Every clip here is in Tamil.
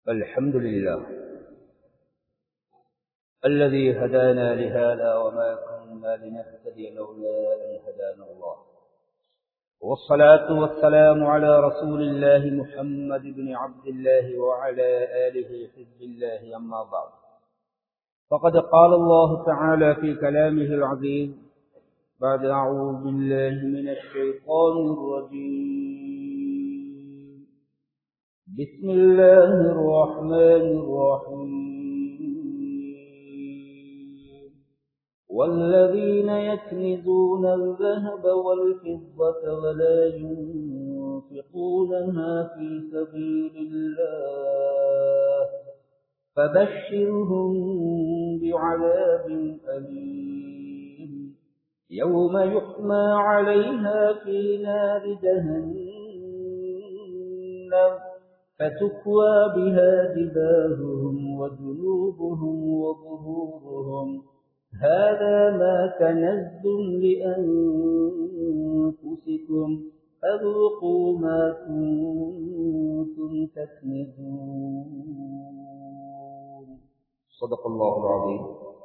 الحمد لله الذي هدانا لهذا وما كنا لنهتدي لولا أن هدانا الله والصلاة والسلام على رسول الله محمد بن عبد الله وعلى آله حزب الله أما بعد فقد قال الله تعالى في كلامه العظيم بعد أعوذ بالله من الشيطان الرجيم بسم الله الرحمن الرحيم والذين يكنزون الذهب والفضة ولا ينفقونها في سبيل الله فبشرهم بعذاب أليم يوم يحمى عليها في نار جهنم فتكوى بها جباههم وجنوبهم وظهورهم هذا ما كنزتم لأنفسكم فذوقوا ما كنتم تكنزون صدق الله العظيم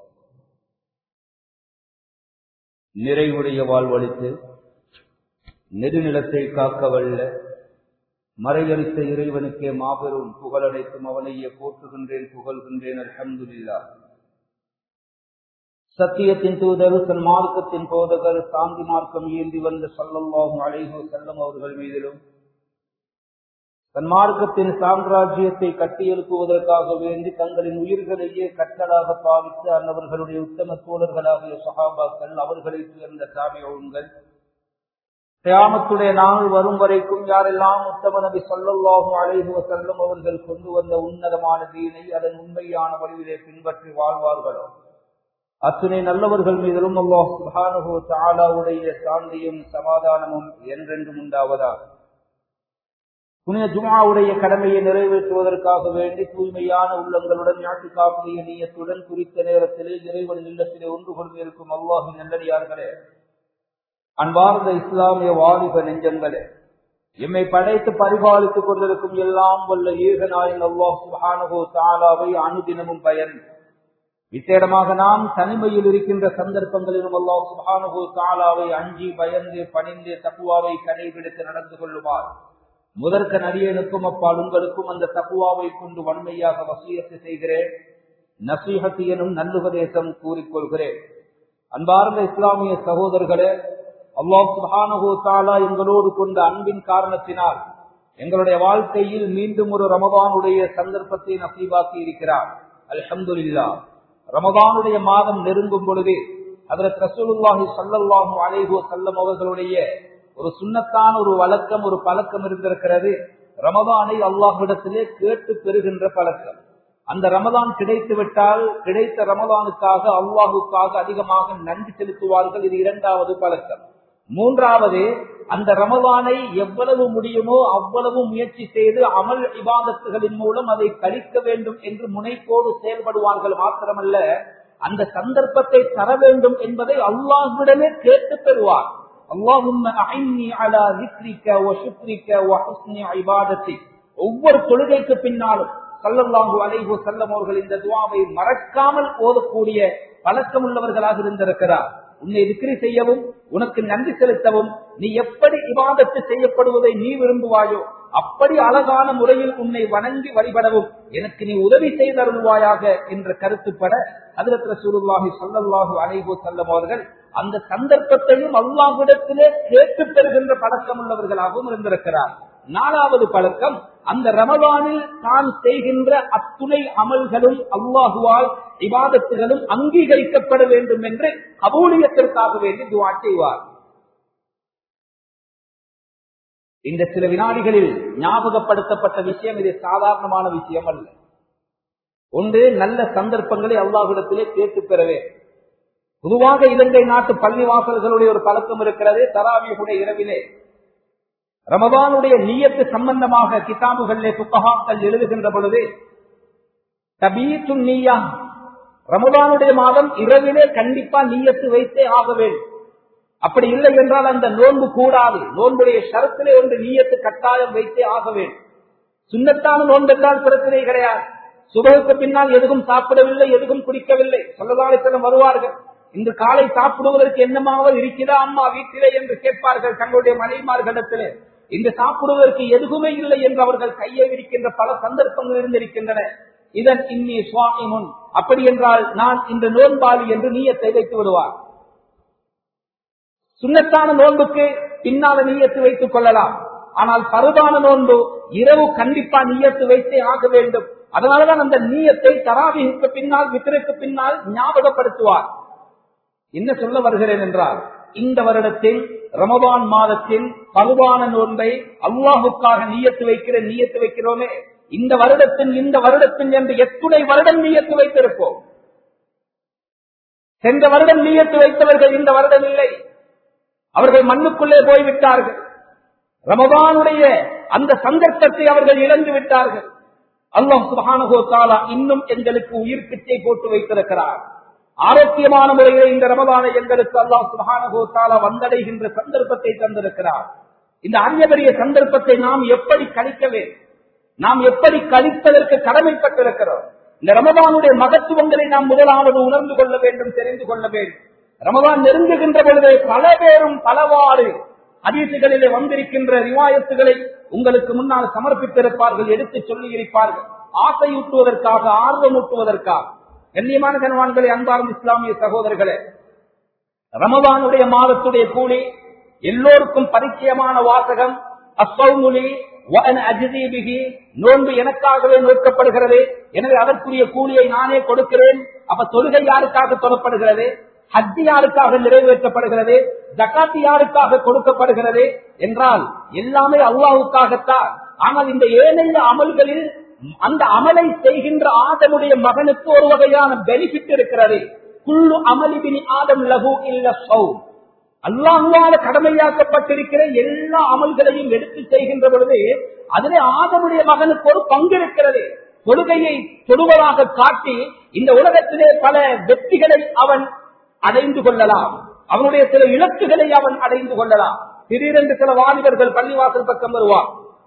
நிறைவுடைய வாழ்வழித்து நெடுநிலத்தை காக்க வல்ல மறையளித்த இறைவனுக்கே மாபெரும் புகழடைத்தும் அவனையே போற்றுகின்றேன் புகழ்கின்றேன் அல்ஹம்துலில்லா சத்தியத்தின் தூதர் சன்மார்க்கத்தின் போதகர் சாந்தி மார்க்கம் ஏந்தி வந்த சல்லல்லாஹும் அழைகு செல்லம் அவர்கள் மீதிலும் சன்மார்க்கத்தின் சாம்ராஜ்யத்தை கட்டியெழுப்புவதற்காக வேண்டி தங்களின் உயிர்களையே கட்டளாக பாவித்து அன்னவர்களுடைய உத்தம தோழர்களாகிய சகாபாக்கள் அவர்களை சேர்ந்த சாமியோன்கள் கியாமத்துடைய நாள் வரும் வரைக்கும் யாரெல்லாம் உத்தம நபி சொல்லல்லாஹும் அழைகுவ செல்லும் அவர்கள் கொண்டு வந்த உன்னதமான தீனை அதன் உண்மையான வழிவிலே பின்பற்றி வாழ்வார்களோ அத்துணை நல்லவர்கள் மீதிலும் அல்லாஹ் சுபானுகோ தாலாவுடைய சாந்தியும் சமாதானமும் என்றென்றும் உண்டாவதாக புனித ஜுமாவுடைய கடமையை நிறைவேற்றுவதற்காக வேண்டி தூய்மையான உள்ளங்களுடன் நாட்டு காப்புடைய நீயத்துடன் குறித்த நேரத்திலே இறைவன் இல்லத்திலே ஒன்று கொண்டிருக்கும் அல்லாஹின் நல்லடியார்களே அன்பார்ந்த இஸ்லாமிய வாலிப நெஞ்சங்களே எம்மை படைத்து பரிபாலித்துக் கொண்டிருக்கும் எல்லாம் வல்ல ஏகநாயன் அல்லாஹ் சுஹானகோ தாலாவை அனுதினமும் பயன் விசேடமாக நாம் தனிமையில் இருக்கின்ற சந்தர்ப்பங்களிலும் அல்லாஹ் சுஹானகோ தாலாவை அஞ்சி பயந்து பணிந்து தக்குவாவை கடைபிடித்து நடந்து கொள்ளுமாறு முதற்க நடிகனுக்கும் அப்பால் உங்களுக்கும் அந்த தக்குவாவை கொண்டு வன்மையாக வசியத்து செய்கிறேன் நசீகத்து எனும் நல்லுபதேசம் கூறிக்கொள்கிறேன் அன்பார்ந்த இஸ்லாமிய சகோதரர்களே அல்லாஹ் சுஹானஹோ தாலா எங்களோடு கொண்ட அன்பின் காரணத்தினால் எங்களுடைய வாழ்க்கையில் மீண்டும் ஒரு ரமதானுடைய சந்தர்ப்பத்தை நசீபாக்கி இருக்கிறார் அல்ஹம்துல்லா ரமதானுடைய மாதம் நெருங்கும் பொழுது அதில் ரசூலுல்லாஹி சல்லல்லாஹு அலைஹோ செல்லம் அவர்களுடைய ஒரு சுண்ணத்தான ஒரு வழக்கம் ஒரு பழக்கம் இருந்திருக்கிறது ரமதானை அல்லாஹ்விடத்திலே கேட்டு பெறுகின்ற பழக்கம் அந்த ரமதான் கிடைத்து விட்டால் கிடைத்த ரமதானுக்காக அல்லாஹுக்காக அதிகமாக நன்றி செலுத்துவார்கள் இது இரண்டாவது பழக்கம் மூன்றாவது அந்த ரமதானை எவ்வளவு முடியுமோ அவ்வளவு முயற்சி செய்து அமல் இபாதத்துகளின் மூலம் அதை கழிக்க வேண்டும் என்று முனைப்போடு செயல்படுவார்கள் மாத்திரமல்ல அந்த சந்தர்ப்பத்தை தர வேண்டும் என்பதை அல்லாஹ்விடமே கேட்டு பெறுவார் ஒவ்வொரு தொழுகைக்கு பின்னாலும் சல்லல்லாஹு அலைஹு செல்லம் அவர்கள் இந்த துவாவை மறக்காமல் ஓதக்கூடிய பழக்கம் உள்ளவர்களாக இருந்திருக்கிறார் உன்னை விக்ரி செய்யவும் உனக்கு நன்றி செலுத்தவும் நீ எப்படி விவாதத்து செய்யப்படுவதை நீ விரும்புவாயோ அப்படி அழகான முறையில் உன்னை வணங்கி வழிபடவும் எனக்கு நீ உதவி செய்தருள்வாயாக என்ற கருத்துப்பட அதில் சுருல்லாஹி சொல்லல்லாஹு அலைஹு செல்லம் அவர்கள் அந்த சந்தர்ப்பத்தையும் அல்லாஹ்விடத்திலே கேட்டு பெறுகின்ற பழக்கம் உள்ளவர்களாகவும் இருந்திருக்கிறார் நாலாவது பழக்கம் அந்த ரமதானில் தான் செய்கின்ற அத்துணை அமல்களும் அல்லாஹுவால் விவாதத்துகளும் அங்கீகரிக்கப்பட வேண்டும் என்று கபூலியத்திற்காக வேண்டி துவா செய்வார் இந்த சில வினாடிகளில் ஞாபகப்படுத்தப்பட்ட விஷயம் இது சாதாரணமான விஷயம் அல்ல ஒன்று நல்ல சந்தர்ப்பங்களை அல்லாஹிடத்திலே கேட்டு பெறவே பொதுவாக இலங்கை நாட்டு பள்ளி வாசல்களுடைய ஒரு பழக்கம் இருக்கிறது தராவியுடைய இரவிலே ரமதானுடைய நீயத்து சம்பந்தமாக கிதாபுகளிலே புத்தகாக்கள் எழுதுகின்ற பொழுது தபீத்து நீயா ரமதானுடைய மாதம் இரவிலே கண்டிப்பா நீயத்து வைத்தே ஆக வேண்டும் அப்படி இல்லை என்றால் அந்த நோன்பு கூடாது நோன்புடைய ஷரத்திலே ஒன்று நீயத்து கட்டாயம் வைத்தே ஆக வேண்டும் சுண்ணத்தான நோன்பென்றால் பிரச்சனை கிடையாது சுபகுக்கு பின்னால் எதுவும் சாப்பிடவில்லை எதுவும் குடிக்கவில்லை சொல்லலாளித்தனம் வருவார்கள் இன்று காலை சாப்பிடுவதற்கு என்னமாவது இருக்கிறதா அம்மா வீட்டிலே என்று கேட்பார்கள் தங்களுடைய மனைவிமார்களிடத்திலே இன்று சாப்பிடுவதற்கு எதுவுமே இல்லை என்று அவர்கள் கையை விரிக்கின்ற பல சந்தர்ப்பங்கள் இருந்திருக்கின்றன இதன் இன்னி சுவாமிமுன் அப்படி என்றால் நான் இந்த நோன்பாளி என்று நீயத்தை வைத்து விடுவார் சுண்ணத்தான நோன்புக்கு பின்னால நீயத்து வைத்துக் கொள்ளலாம் ஆனால் பருதான நோன்பு இரவு கண்டிப்பா நீயத்து வைத்தே ஆக வேண்டும் அதனாலதான் அந்த நீயத்தை தராவிக்கு பின்னால் வித்திற்கு பின்னால் ஞாபகப்படுத்துவார் என்ன சொல்ல வருகிறேன் என்றால் இந்த வருடத்தில் ரமபான் மாதத்தில் பருவான நோன்பை அல்லாஹுக்காக நீயத்து வைக்கிற நீயத்து வைக்கிறோமே இந்த வருடத்தின் இந்த வருடத்தின் என்று எத்துணை வருடம் நீயத்து வைத்திருப்போம் சென்ற வருடம் நீயத்து வைத்தவர்கள் இந்த வருடம் இல்லை அவர்கள் மண்ணுக்குள்ளே போய்விட்டார்கள் ரமபானுடைய அந்த சந்தர்ப்பத்தை அவர்கள் இழந்து விட்டார்கள் அல்லாஹ் சுபானகோ தாலா இன்னும் எங்களுக்கு உயிர் பிச்சை போட்டு வைத்திருக்கிறார் ஆரோக்கியமான முறையில் இந்த ரமதானை எங்களுக்கு அல்லாஹ் சுபானகோ தாலா வந்தடைகின்ற சந்தர்ப்பத்தை தந்திருக்கிறார் இந்த அந்நிய சந்தர்ப்பத்தை நாம் எப்படி கழிக்கவே நாம் எப்படி கழிப்பதற்கு கடமைப்பட்டிருக்கிறோம் இந்த ரமதானுடைய மகத்துவங்களை நாம் முதலாவது உணர்ந்து கொள்ள வேண்டும் தெரிந்து கொள்ள வேண்டும் ரமதான் நெருங்குகின்ற பொழுது பல பேரும் பலவாறு அதீசுகளிலே வந்திருக்கின்ற ரிவாயத்துகளை உங்களுக்கு முன்னால் சமர்ப்பித்திருப்பார்கள் எடுத்து சொல்லி இருப்பார்கள் ஆசையூட்டுவதற்காக ஆர்வமூட்டுவதற்காக கண்ணியமான கனவான்களை அன்பார்ந்த இஸ்லாமிய சகோதரர்களே ரமதானுடைய மாதத்துடைய கூலி எல்லோருக்கும் பரிச்சயமான வாசகம் அசௌமுலி நோன்பு எனக்காகவே நோக்கப்படுகிறது எனவே அதற்குரிய கூலியை நானே கொடுக்கிறேன் அப்ப தொழுகை யாருக்காக தொடப்படுகிறது ஹஜ்ஜி யாருக்காக நிறைவேற்றப்படுகிறது ஜக்காத்தி யாருக்காக கொடுக்கப்படுகிறது என்றால் எல்லாமே அல்லாவுக்காகத்தான் ஆனால் இந்த ஏனைய அமல்களில் அந்த அமலை செய்கின்ற ஆதமுடைய மகனுக்கு ஒரு வகையான பெனிஃபிட் இருக்கிறது குள்ளு அமலிபினி ஆதம் லகு இல்ல சௌ அல்லாஹால கடமையாக்கப்பட்டிருக்கிற எல்லா அமல்களையும் எடுத்து செய்கின்ற பொழுது அதிலே ஆதமுடைய மகனுக்கு ஒரு பங்கு இருக்கிறது தொழுகையை தொடுவதாக காட்டி இந்த உலகத்திலே பல வெற்றிகளை அவன் அடைந்து கொள்ளலாம் அவனுடைய சில இலக்குகளை அவன் அடைந்து கொள்ளலாம் திடீரென்று சில வாலிபர்கள் பள்ளிவாசல் பக்கம் வருவார்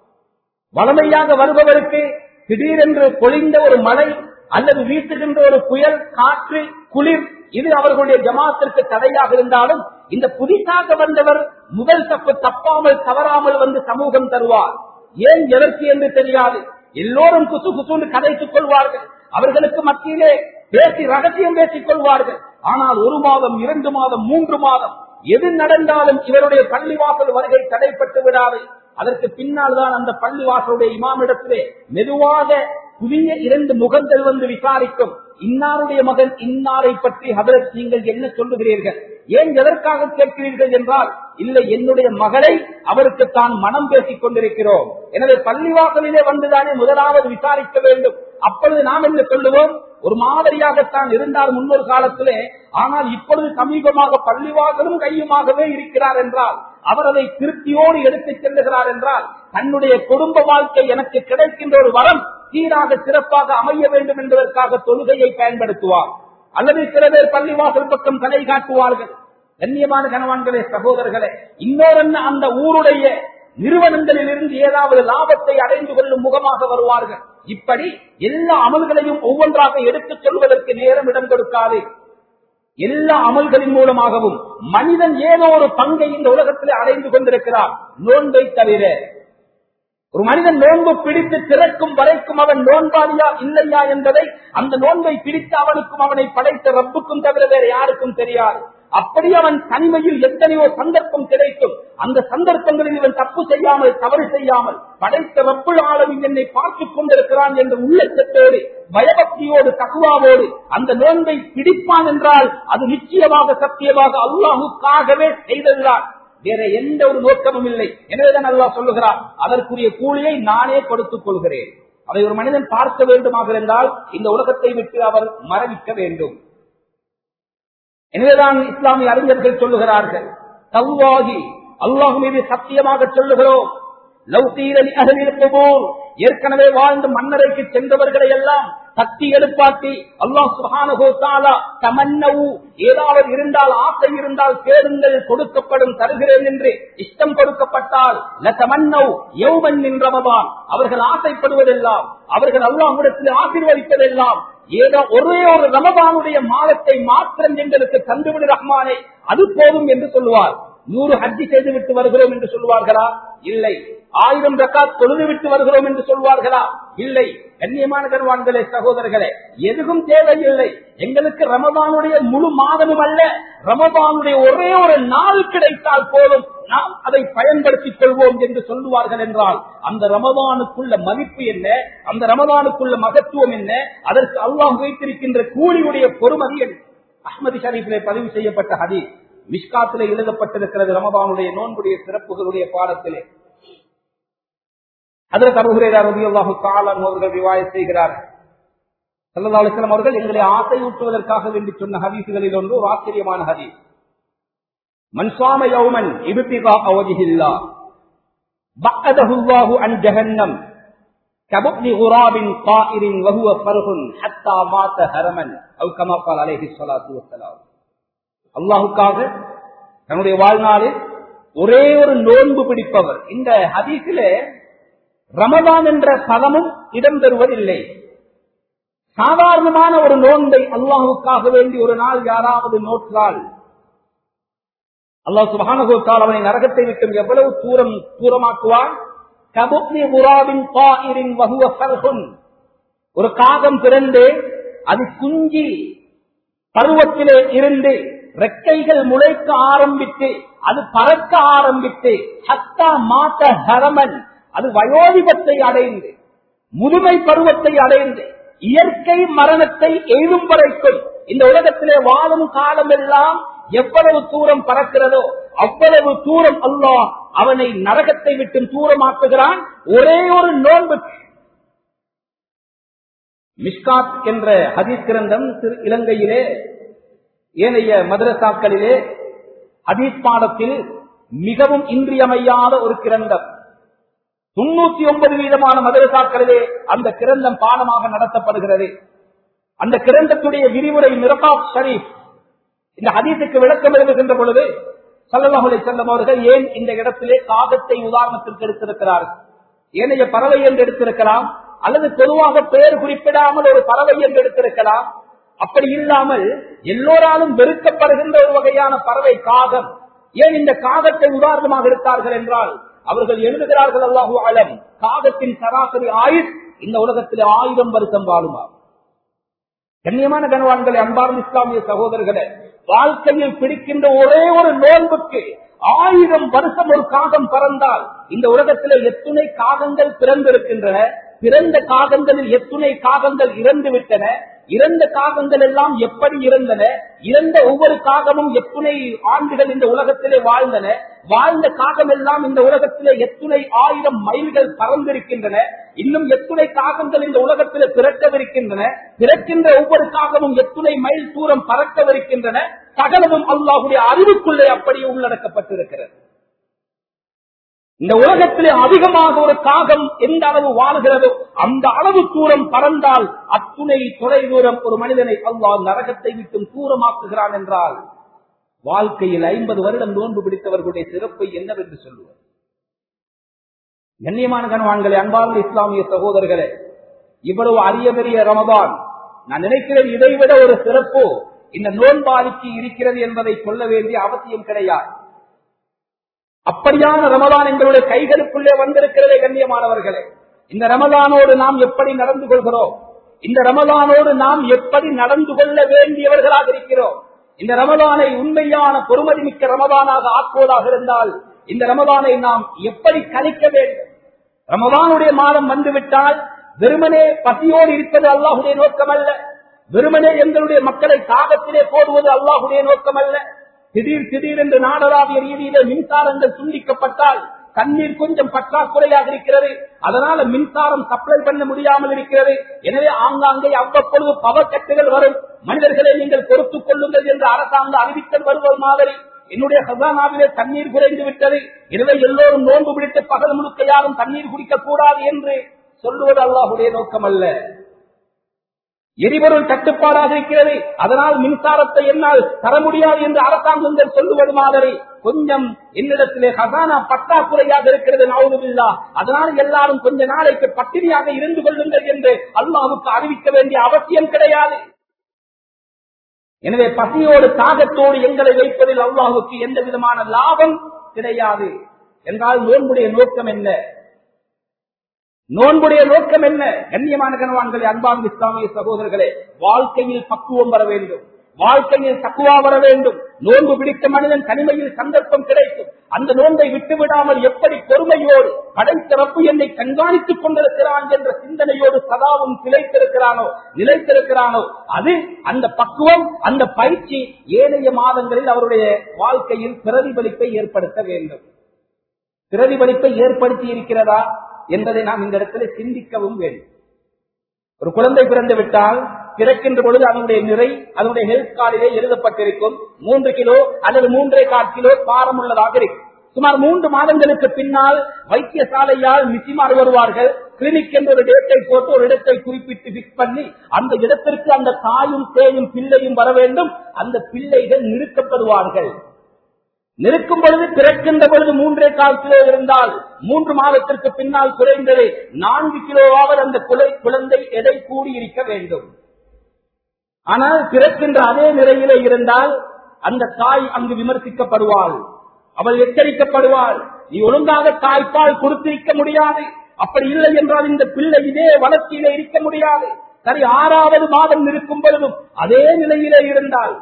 வளமையாக வருபவருக்கு திடீரென்று பொழிந்த ஒரு மழை அல்லது வீசுகின்ற ஒரு புயல் காற்று குளிர் இது அவர்களுடைய ஜமாத்திற்கு தடையாக இருந்தாலும் இந்த புதிதாக வந்தவர் முதல் தப்பு தப்பாமல் தவறாமல் வந்து சமூகம் தருவார் ஏன் எதற்கு என்று தெரியாது எல்லோரும் குசு குசுன்னு கதைத்துக் கொள்வார்கள் அவர்களுக்கு மத்தியிலே பேசி ரகசியம் பேசிக் கொள்வார்கள் ஆனால் ஒரு மாதம் இரண்டு மாதம் மூன்று மாதம் எது நடந்தாலும் இவருடைய பள்ளிவாசல் வருகை தடைப்பட்டு விடாது அதற்கு பின்னால் தான் அந்த பள்ளிவாசலுடைய இமாமிடத்திலே மெதுவாக புதிய இரண்டு முகங்கள் வந்து விசாரிக்கும் இன்னாருடைய மகன் இன்னாரை பற்றி ஹதரத் நீங்கள் என்ன சொல்லுகிறீர்கள் ஏன் எதற்காக கேட்கிறீர்கள் என்றால் இல்லை என்னுடைய மகளை அவருக்கு தான் மனம் பேசிக் கொண்டிருக்கிறோம் எனவே பள்ளிவாசலிலே வந்துதானே முதலாவது விசாரிக்க வேண்டும் அப்பொழுது நாம் என்ன சொல்லுவோம் ஒரு மாதிரியாகத்தான் இருந்தார் முன்னொரு காலத்திலே ஆனால் இப்பொழுது சமீபமாக பள்ளிவாசலும் கையுமாகவே இருக்கிறார் என்றால் அவர் அதை திருப்தியோடு எடுத்துச் செல்லுகிறார் என்றால் தன்னுடைய குடும்ப வாழ்க்கை எனக்கு கிடைக்கின்ற ஒரு வரம் சீராக சிறப்பாக அமைய வேண்டும் என்பதற்காக தொழுகையை பயன்படுத்துவார் அல்லது சில பேர் பள்ளிவாசல் பக்கம் தலை காட்டுவார்கள் கண்ணியமான கணவான்களே சகோதரர்களே இன்னொரு அந்த ஊருடைய நிறுவனங்களில் இருந்து ஏதாவது லாபத்தை அடைந்து கொள்ளும் முகமாக வருவார்கள் இப்படி எல்லா அமல்களையும் ஒவ்வொன்றாக எடுத்துச் சொல்வதற்கு நேரம் இடம் கொடுக்காது எல்லா அமல்களின் மூலமாகவும் மனிதன் ஏதோ ஒரு பங்கை இந்த உலகத்தில் அடைந்து கொண்டிருக்கிறார் நோன்பை தவிர ஒரு மனிதன் நோன்பு பிடித்து திறக்கும் வரைக்கும் அவன் நோன்பாளியா இல்லையா என்பதை அந்த நோன்பை பிடித்து அவனுக்கும் அவனை படைத்த ரப்புக்கும் தவிர வேற யாருக்கும் தெரியாது அப்படி அவன் தனிமையில் எத்தனையோ சந்தர்ப்பம் கிடைக்கும் அந்த சந்தர்ப்பங்களில் இவன் தப்பு செய்யாமல் தவறு செய்யாமல் படைத்த ரப்புள் ஆளும் என்னை பார்த்துக் கொண்டிருக்கிறான் என்ற உள்ளச்சத்தோடு பயபக்தியோடு தகுவாவோடு அந்த நோன்பை பிடிப்பான் என்றால் அது நிச்சயமாக சத்தியமாக அல்லாஹுக்காகவே செய்ததுதான் வேற எந்த ஒரு நோக்கமும் இல்லை எனவேதான் அல்லா சொல்லுகிறார் அதற்குரிய கூலியை நானே கொடுத்துக் கொள்கிறேன் அதை ஒரு மனிதன் பார்க்க வேண்டுமாக இருந்தால் இந்த உலகத்தை விட்டு அவர் மரணிக்க வேண்டும் எனவேதான் இஸ்லாமிய அறிஞர்கள் சொல்லுகிறார்கள் தவ்வாகி அல்லாஹு மீது சத்தியமாக சொல்லுகிறோம் லௌகீரலி அகலில் குபூர் ஏற்கனவே வாழ்ந்து மன்னரைக்கு சென்றவர்களை எல்லாம் தட்டி எழுப்பாட்டி அல்லாஹ் சுஹானஹோ தாலா தமன்னவு ஏதாவது இருந்தால் ஆசை இருந்தால் கேளுங்கள் கொடுக்கப்படும் தருகிறேன் என்று இஷ்டம் கொடுக்கப்பட்டால் ல தமன்னவ் யௌமன் நின் ரமதான் அவர்கள் ஆசைப்படுவதெல்லாம் அவர்கள் அல்லாஹ்விடத்தில் ஆசீர்வதிப்பதெல்லாம் ஏதோ ஒரே ஒரு ரமதானுடைய மாதத்தை மாத்திரம் எங்களுக்கு தந்துவிடு ரஹ்மானே அது போதும் என்று சொல்லுவார் நூறு ஹஜ்ஜி செய்து விட்டு வருகிறோம் என்று சொல்வார்களா இல்லை ஆயிரம் ரக்காத் தொழுது விட்டு வருகிறோம் என்று சொல்வார்களா இல்லை கண்ணியமான கருவான்களே சகோதரர்களே எதுவும் தேவையில்லை எங்களுக்கு ரமதானுடைய முழு மாதமும் அல்ல ரமதானுடைய ஒரே ஒரு நாள் கிடைத்தால் போதும் நாம் அதை பயன்படுத்திக் கொள்வோம் என்று சொல்லுவார்கள் என்றால் அந்த ரமதானுக்குள்ள மதிப்பு என்ன அந்த ரமதானுக்குள்ள மகத்துவம் என்ன அதற்கு அல்லாஹ் வைத்திருக்கின்ற கூலியுடைய பொறுமதி என்ன அஹ்மது ஷரீஃபிலே பதிவு செய்யப்பட்ட ஹதீஸ் மிஷ்காத்திலே எழுதப்பட்டிருக்கிறது ரமதானுடைய நோன்புடைய சிறப்புகளுடைய பாடத்திலே அதற்கு அபுகுரேரா ரதியுல்லாஹு காலம் அவர்கள் விவாய செய்கிறார்கள் சல்லா அலிஸ்லாம் அவர்கள் எங்களை ஆசையூட்டுவதற்காக வேண்டி சொன்ன ஹதீசுகளில் ஒன்று ஒரு ஆச்சரியமான ஹதீஸ் மன்சாம யௌமன் இபுத்திகா அவஜிஹில்லா பக்கதஹுல்லாஹு அன் ஜஹன்னம் كبؤن غراب طائر وهو فرح حتى مات هرما او كما قال عليه الصلاه والسلام அல்லாஹுக்காக தன்னுடைய வாழ்நாளில் ஒரே ஒரு நோன்பு பிடிப்பவர் இந்த ஹதீஸிலே ரமதான் என்ற பதமும் இடம்பெறுவதில்லை சாதாரணமான ஒரு நோன்பை அல்லாஹுக்காக வேண்டி ஒரு நாள் யாராவது நோற்றால் அல்லாஹ் சுபானகோத்தால் அவனை நரகத்தை விட்டு எவ்வளவு தூரம் தூரமாக்குவான் ஒரு காகம் பிறந்து அது குஞ்சி பருவத்திலே இருந்து ரெக்கைகள் முளைக்க ஆரம்பித்து அது பறக்க ஆரம்பித்து ஹத்தா மாத்த ஹரமன் அது வயோதிபத்தை அடைந்து முதுமை பருவத்தை அடைந்து இயற்கை மரணத்தை எழுதும் வரைக்கும் இந்த உலகத்திலே வாழும் காலம் எல்லாம் எவ்வளவு தூரம் பறக்கிறதோ அவ்வளவு தூரம் அல்லாஹ் அவனை நரகத்தை விட்டு தூரமாக்குகிறான் ஒரே ஒரு நோன்பு மிஸ்காத் என்ற ஹதீஸ் கிரந்தம் இலங்கையிலே ஏனைய மதரசாக்களிலே ஹதீஸ் பாடத்தில் மிகவும் இன்றியமையாத ஒரு கிரந்தம் தொண்ணூத்தி ஒன்பது வீதமான மதரசாக்களிலே அந்த கிரந்தம் பாடமாக நடத்தப்படுகிறது அந்த கிரந்தத்துடைய விரிவுரை மிரபாப் ஷரீப் இந்த ஹதீஸுக்கு விளக்கம் எழுதுகின்ற பொழுது சல்லல்லாஹுலை செல்லம் அவர்கள் ஏன் இந்த இடத்திலே காகத்தை உதாரணத்திற்கு எடுத்திருக்கிறார்கள் ஏனைய பறவை என்று எடுத்திருக்கலாம் அல்லது பொதுவாக பெயர் குறிப்பிடாமல் ஒரு பறவை என்று எடுத்திருக்கலாம் அப்படி இல்லாமல் எல்லோராலும் வெறுக்கப்படுகின்ற ஒரு வகையான பறவை காகம் ஏன் இந்த காகத்தை உதாரணமாக எடுத்தார்கள் என்றால் அவர்கள் எழுதுகிறார்கள் அல்லாஹூ அலம் காகத்தின் சராசரி ஆயுள் இந்த உலகத்தில் ஆயிரம் வருஷம் வாழுமா கண்ணியமான கனவான்களை அன்பார்ந்த இஸ்லாமிய சகோதரர்களே வாழ்க்கையில் பிடிக்கின்ற ஒரே ஒரு நோன்புக்கு ஆயிரம் வருஷம் ஒரு காகம் பறந்தால் இந்த உலகத்தில் எத்துணை காகங்கள் பிறந்திருக்கின்றன பிறந்த காகங்களில் எத்துணை காகங்கள் இறந்து விட்டன இறந்த காகங்கள் எல்லாம் எப்படி இருந்தன இறந்த ஒவ்வொரு காகமும் எத்துணை ஆண்டுகள் இந்த உலகத்திலே வாழ்ந்தன வாழ்ந்த காகம் எல்லாம் இந்த உலகத்திலே எத்துணை ஆயிரம் மைல்கள் பறந்திருக்கின்றன இன்னும் எத்துணை காகங்கள் இந்த உலகத்திலே பிறக்கவிருக்கின்றன பிறக்கின்ற ஒவ்வொரு காகமும் எத்துணை மைல் தூரம் பறக்கவிருக்கின்றன சகலமும் அல்லாஹுடைய அறிவுக்குள்ளே அப்படியே உள்ளடக்கப்பட்டிருக்கிறது இந்த உலகத்திலே அதிகமாக ஒரு காகம் எந்த அளவு வாழ்கிறதோ அந்த அளவு தூரம் பறந்தால் அத்துணை தொலை தூரம் ஒரு மனிதனை அல்லாஹ் நரகத்தை விட்டும் தூரமாக்குகிறான் என்றால் வாழ்க்கையில் ஐம்பது வருடம் நோன்பு பிடித்தவர்களுடைய சிறப்பை என்னவென்று சொல்லுவார் கண்ணியமான கணவான்களே அன்பார்ந்த இஸ்லாமிய சகோதரர்களே இவ்வளவு அரிய பெரிய ரமதான் நான் நினைக்கிறேன் இதைவிட ஒரு சிறப்பு இந்த நோன்பாளிக்கு இருக்கிறது என்பதை சொல்ல வேண்டிய அவசியம் கிடையாது அப்படியான ரமதான் எங்களுடைய கைகளுக்குள்ளே வந்திருக்கிறதே கண்ணியமானவர்களே இந்த ரமதானோடு நாம் எப்படி நடந்து கொள்கிறோம் இந்த ரமதானோடு நாம் எப்படி நடந்து கொள்ள வேண்டியவர்களாக இருக்கிறோம் இந்த ரமதானை உண்மையான பொறுமதி மிக்க ரமதானாக ஆக்குவதாக இருந்தால் இந்த ரமதானை நாம் எப்படி கழிக்க வேண்டும் ரமதானுடைய மாதம் வந்துவிட்டால் வெறுமனே பசியோடு இருப்பது அல்லாஹுடைய நோக்கம் அல்ல வெறுமனே எங்களுடைய மக்களை தாகத்திலே போடுவது அல்லாஹுடைய நோக்கம் அல்ல திடீர் திடீர் என்று நாடளாவிய ரீதியில மின்சாரங்கள் துண்டிக்கப்பட்டால் தண்ணீர் கொஞ்சம் பற்றாக்குறையாக இருக்கிறது அதனால மின்சாரம் சப்ளை பண்ண முடியாமல் இருக்கிறது எனவே ஆங்காங்கே அவ்வப்பொழுது பவர் கட்டுகள் வரும் மனிதர்களை நீங்கள் பொறுத்துக் கொள்ளுங்கள் என்று அரசாங்க அறிவித்தல் வருவது மாதிரி என்னுடைய ஹசானாவிலே தண்ணீர் குறைந்து விட்டது எனவே எல்லோரும் நோன்பு பிடித்து பகல் முழுக்க யாரும் தண்ணீர் குடிக்க கூடாது என்று சொல்லுவது அல்லாஹுடைய நோக்கம் அல்ல எரிபொருள் தட்டுப்பாடாக இருக்கிறது அதனால் மின்சாரத்தை என்னால் தர முடியாது என்று அரசாங்கங்கள் சொல்லுவது மாதிரி கொஞ்சம் என்னிடத்திலே ஹசானா பற்றாக்குறையாக இருக்கிறது நாவுதுல்லா அதனால் எல்லாரும் கொஞ்ச நாளைக்கு பட்டினியாக இருந்து கொள்ளுங்கள் என்று அல்லாவுக்கு அறிவிக்க வேண்டிய அவசியம் கிடையாது எனவே பசியோடு தாகத்தோடு எங்களை வைப்பதில் அல்லாஹுக்கு எந்த விதமான லாபம் கிடையாது என்றால் நோன்புடைய நோக்கம் என்ன நோன்புடைய நோக்கம் என்ன கண்ணியமான கணவான்களே அன்பான இஸ்லாமிய சகோதரர்களே வாழ்க்கையில் பக்குவம் வர வேண்டும் வாழ்க்கையில் தக்குவா வர வேண்டும் நோன்பு பிடித்த மனிதன் தனிமையில் சந்தர்ப்பம் கிடைக்கும் அந்த நோன்பை விட்டு விடாமல் எப்படி பொறுமையோடு படைத்த ரப்பு என்னை கண்காணித்துக் கொண்டிருக்கிறான் என்ற சிந்தனையோடு சதாவும் திளைத்திருக்கிறானோ நிலைத்திருக்கிறானோ அது அந்த பக்குவம் அந்த பயிற்சி ஏனைய மாதங்களில் அவருடைய வாழ்க்கையில் பிரதிபலிப்பை ஏற்படுத்த வேண்டும் பிரதிபலிப்பை ஏற்படுத்தி இருக்கிறதா என்பதை நாம் இந்த இடத்துல சிந்திக்கவும் வேண்டும் ஒரு குழந்தை பிறந்து விட்டால் பிறக்கின்ற பொழுது அதனுடைய நிறை அதனுடைய ஹெல்த் கார்டிலே எழுதப்பட்டிருக்கும் மூன்று கிலோ அல்லது மூன்றே கால் கிலோ பாரம் உள்ளதாக இருக்கும் சுமார் மூன்று மாதங்களுக்கு பின்னால் வைத்தியசாலையால் மிசிமார் வருவார்கள் கிளினிக் என்ற ஒரு டேட்டை போட்டு ஒரு இடத்தை குறிப்பிட்டு பிக்ஸ் பண்ணி அந்த இடத்திற்கு அந்த தாயும் தேயும் பிள்ளையும் வர வேண்டும் அந்த பிள்ளைகள் நிறுத்தப்படுவார்கள் நிற்கும் பொழுது பிறக்கின்ற பொழுது மூன்றே கால் கிலோ இருந்தால் மூன்று மாதத்திற்கு பின்னால் குறைந்தது நான்கு கிலோவாவது அந்த குலை குழந்தை எடை கூடியிருக்க வேண்டும் ஆனால் பிறக்கின்ற அதே நிலையிலே இருந்தால் அந்த தாய் அங்கு விமர்சிக்கப்படுவாள் அவள் எச்சரிக்கப்படுவாள் நீ ஒழுங்காக தாய்ப்பால் கொடுத்திருக்க முடியாது அப்படி இல்லை என்றால் இந்த பிள்ளை இதே வளர்ச்சியிலே இருக்க முடியாது சரி ஆறாவது மாதம் இருக்கும் பொழுதும் அதே நிலையிலே இருந்தால்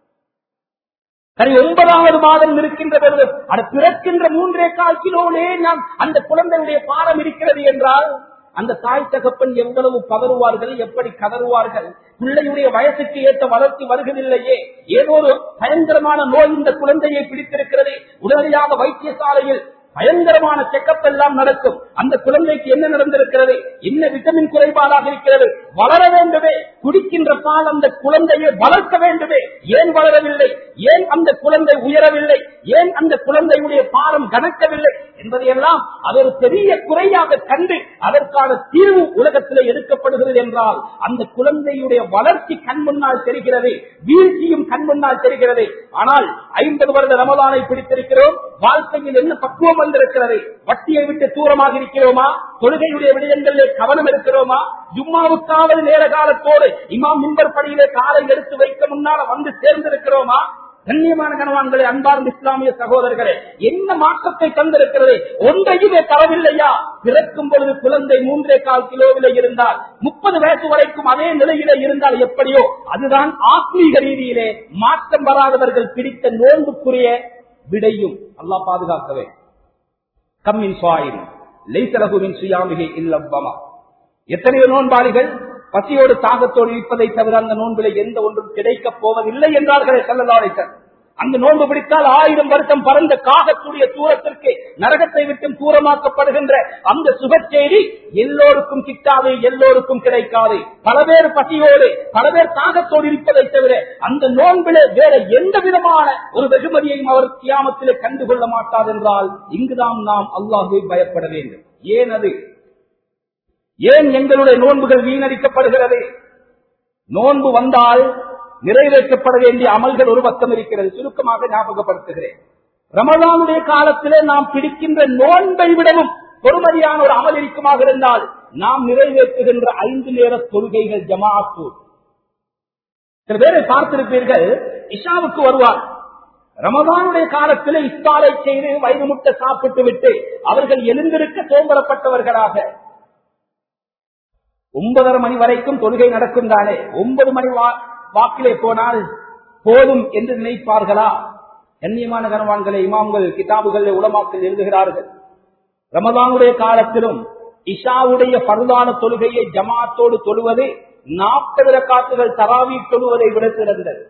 சரி ஒன்பதாவது மாதம் இருக்கின்ற பொழுது அது பிறக்கின்ற மூன்றே கால் கிலோலே நாம் அந்த குழந்தையுடைய பாரம் இருக்கிறது என்றால் அந்த தாய் தகப்பன் எவ்வளவு பதறுவார்கள் எப்படி கதறுவார்கள் பிள்ளையுடைய வயசுக்கு ஏற்ற வளர்ச்சி வருவதில்லையே ஏதோ ஒரு பயங்கரமான நோய் இந்த குழந்தையை பிடித்திருக்கிறது உடனடியாக வைத்தியசாலையில் பயங்கரமான செக்கப் எல்லாம் நடக்கும் அந்த குழந்தைக்கு என்ன நடந்திருக்கிறது என்ன விட்டமின் குறைபாடாக இருக்கிறது வளர வேண்டுமே குடிக்கின்ற பால் அந்த குழந்தையை வளர்க்க வேண்டுமே ஏன் வளரவில்லை ஏன் அந்த குழந்தை உயரவில்லை ஏன் அந்த குழந்தையுடைய பாரம் கணக்கவில்லை என்பதையெல்லாம் அது ஒரு பெரிய குறையாக கண்டு அதற்கான தீர்வு உலகத்திலே எடுக்கப்படுகிறது என்றால் அந்த குழந்தையுடைய வளர்ச்சி கண் முன்னால் தெரிகிறது வீழ்ச்சியும் கண் முன்னால் தெரிகிறது ஆனால் ஐம்பது வருட ரமலானை பிடித்திருக்கிறோம் வாழ்க்கையில் என்ன பக்குவம் வந்திருக்கிறது வட்டியை விட்டு தூரமாக இருக்கிறோமா தொழுகையுடைய விடயங்களிலே கவனம் இருக்கிறோமா ஜும்மாவுக்காவது நேர காலத்தோடு இமாம் மின்பர் படியிலே காலை எடுத்து வைக்க முன்னால வந்து சேர்ந்திருக்கிறோமா கண்ணியமான கணவான்களே அன்பார்ந்த இஸ்லாமிய சகோதரர்களே என்ன மாற்றத்தை தந்திருக்கிறது ஒன்றையுமே தரவில்லையா பிறக்கும் பொழுது குழந்தை மூன்றே கால் கிலோவிலே இருந்தால் முப்பது வயசு வரைக்கும் அதே நிலையிலே இருந்தால் எப்படியோ அதுதான் ஆத்மீக ரீதியிலே மாற்றம் வராதவர்கள் பிடித்த நோன்புக்குரிய விடையும் அல்லாஹ் பாதுகாக்கவே கம்மின் சுவாயின் லைசலகுவின் சுயாமிகை இல்லவ்வமா எத்தனையோ நோன்பாளிகள் பசியோடு தாகத்தோடு இருப்பதை தவிர அந்த நோன்பிலே எந்த ஒன்றும் கிடைக்கப் போவதில்லை என்றார்களே செல்லலாரைக்கர் அந்த நோன்பு பிடித்தால் ஆயிரம் வருஷம் பறந்த காகக்கூடிய தூரத்திற்கு நரகத்தை விட்டு தூரமாக்கப்படுகின்ற அந்த சுகச்செய்தி எல்லோருக்கும் கிட்டாது எல்லோருக்கும் கிடைக்காது பல பேர் பசியோடு பல பேர் தாகத்தோடு இருப்பதை தவிர அந்த நோன்பிலே வேற எந்த விதமான ஒரு வெகுமதியையும் அவர் கியாமத்திலே கண்டுகொள்ள மாட்டார் என்றால் இங்குதான் நாம் அல்லாஹுவை பயப்பட வேண்டும் ஏன் அது ஏன் எங்களுடைய நோன்புகள் வீணடிக்கப்படுகிறது நோன்பு வந்தால் நிறைவேற்றப்பட வேண்டிய அமல்கள் ஒரு பக்கம் இருக்கிறது சுருக்கமாக ஞாபகப்படுத்துகிறேன் ரமலானுடைய காலத்திலே நாம் பிடிக்கின்ற நோன்பை விடவும் பொறுமதியான ஒரு அமல் இருக்குமாக இருந்தால் நாம் நிறைவேற்றுகின்ற ஐந்து நேர தொழுகைகள் ஜமாத்து சில பேரை பார்த்திருப்பீர்கள் இஷாவுக்கு வருவார் ரமதானுடைய காலத்திலே இஸ்தாரை செய்து வயது முட்டை சாப்பிட்டு விட்டு அவர்கள் எழுந்திருக்க சோம்பரப்பட்டவர்களாக ஒன்பதரை மணி வரைக்கும் தொழுகை நடக்கும் தானே ஒன்பது மணி வாக்கிலே போனால் போதும் என்று நினைப்பார்களா கண்ணியமான கனவான்களை இமாம்கள் கிதாபுகள் உலமாக்கள் எழுதுகிறார்கள் ரமதானுடைய காலத்திலும் இஷாவுடைய பருதான தொழுகையை ஜமாத்தோடு தொழுவது நாற்பது ரக்காத்துகள் தராவி தொழுவதை விட சிறந்தது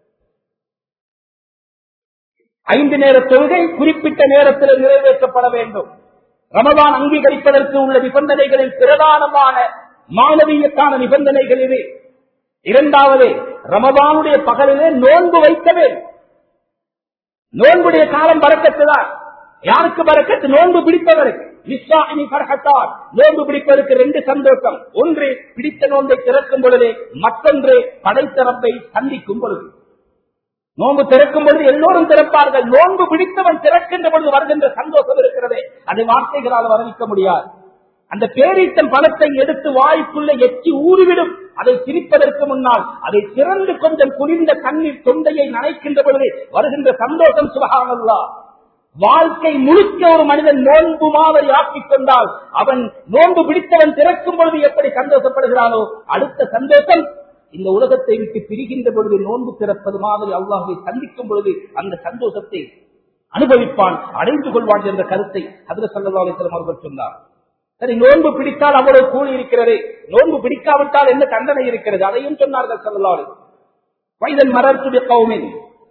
ஐந்து நேர தொழுகை குறிப்பிட்ட நேரத்தில் நிறைவேற்றப்பட வேண்டும் ரமதான் அங்கீகரிப்பதற்கு உள்ள நிபந்தனைகளில் பிரதானமான மாணவியக்கான நிபந்தனைகள் இது இரண்டாவது ரமதானுடைய பகலிலே நோன்பு வைக்க வேண்டும் நோன்புடைய காலம் பறக்கத்து தான் யாருக்கு பறக்கத்து நோன்பு பிடிப்பவருக்கு விஸ்வாமினி பறக்கத்தார் நோன்பு பிடிப்பதற்கு ரெண்டு சந்தோஷம் ஒன்று பிடித்த நோன்பை திறக்கும் பொழுது மற்றொன்று படைத்தரப்பை சந்திக்கும் பொழுது நோன்பு திறக்கும் பொழுது எல்லோரும் திறப்பார்கள் நோன்பு பிடித்தவன் திறக்கின்ற பொழுது வருகின்ற சந்தோஷம் இருக்கிறதே அதை வார்த்தைகளால் வரவிக்க முடியாது அந்த பேரீட்டம் பழத்தை எடுத்து வாய்க்குள்ள எச்சி ஊறிவிடும் அதை பிரிப்பதற்கு முன்னால் அதை திறந்து கொஞ்சம் குளிர்ந்த கண்ணீர் தொண்டையை நனைக்கின்ற பொழுது வருகின்ற சந்தோஷம் சுபகானல்லா வாழ்க்கை முழுக்க ஒரு மனிதன் நோன்பு மாதிரி ஆக்கிக் கொண்டால் அவன் நோன்பு பிடித்தவன் திறக்கும் பொழுது எப்படி சந்தோஷப்படுகிறானோ அடுத்த சந்தோஷம் இந்த உலகத்தை விட்டு பிரிகின்ற பொழுது நோன்பு திறப்பது மாதிரி அல்லாஹை சந்திக்கும் பொழுது அந்த சந்தோஷத்தை அனுபவிப்பான் அடைந்து கொள்வான் என்ற கருத்தை அதில் சல்லா அவர்கள் சொன்னார் சரி நோன்பு பிடித்தால் அவ்வளவு கூலி இருக்கிறது நோன்பு பிடிக்காவிட்டால் என்ன தண்டனை இருக்கிறது அதையும் சொன்னார்கள் சல்லல்லாஹு வைதன் மரத்துடைய கௌமின்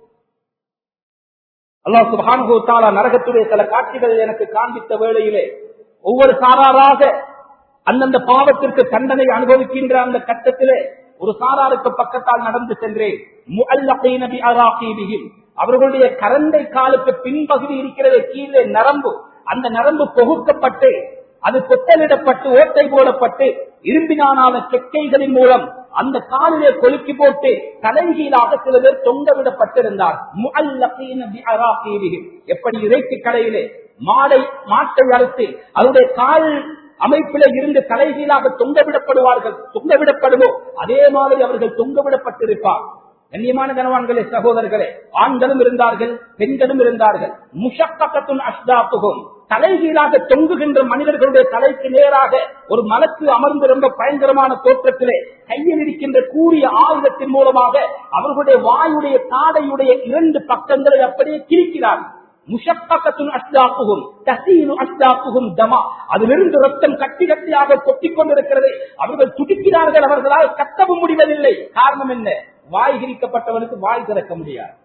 அல்லாஹ் சுபானு தாலா நரகத்துடைய சில காட்சிகள் எனக்கு காண்பித்த வேளையிலே ஒவ்வொரு சாராராக அந்தந்த பாவத்திற்கு தண்டனை அனுபவிக்கின்ற அந்த கட்டத்திலே ஒரு சாராருக்கு பக்கத்தால் நடந்து சென்றேன் முஅல்லகீன பிஅராகீபிஹிம். அவர்களுடைய கரண்டை காலுக்கு பின்பகுதி இருக்கிறது கீழே நரம்பு அந்த நரம்பு தொகுக்கப்பட்டு அது கொத்தலிடப்பட்டு ஓட்டை போடப்பட்டு இரும்பினான செக்கைகளின் மூலம் அந்த காலிலே கொலுக்கி போட்டு தலைகீழாக சில பேர் தொங்க விடப்பட்டிருந்தார் முஅல்லகீன பிஅராகீபிஹிம். எப்படி இறைச்சி கடையிலே மாடை மாட்டை அறுத்து அதனுடைய கால் அமைப்பில இருந்து தலைகீழாக தொங்கவிடப்படுவார்கள் தொங்கவிடப்படுமோ அதே மாதிரி அவர்கள் தொங்கவிடப்பட்டிருப்பார் கண்ணியமான கனவான்களே சகோதரர்களே ஆண்களும் இருந்தார்கள் பெண்களும் இருந்தார்கள் முஷக்கத்தும் அஷ்டாத்துகும் தலைகீழாக தொங்குகின்ற மனிதர்களுடைய தலைக்கு நேராக ஒரு மலக்கு அமர்ந்து ரொம்ப பயங்கரமான தோற்றத்திலே கையில் இருக்கின்ற கூறிய ஆயுதத்தின் மூலமாக அவர்களுடைய வாயுடைய தாடையுடைய இரண்டு பக்கங்களை அப்படியே கிழிக்கிறார்கள் முஷப்பக்கத்தும் அஷ்டாக்குகும் தசீனு அஷ்டாக்குகும் தமா அதிலிருந்து ரத்தம் கட்டி கட்டியாக கொட்டிக் கொண்டிருக்கிறது அவர்கள் துடிக்கிறார்கள் அவர்களால் கத்தவும் முடிவதில்லை காரணம் என்ன வாய் கிரிக்கப்பட்டவனுக்கு வாய் திறக்க முடியாது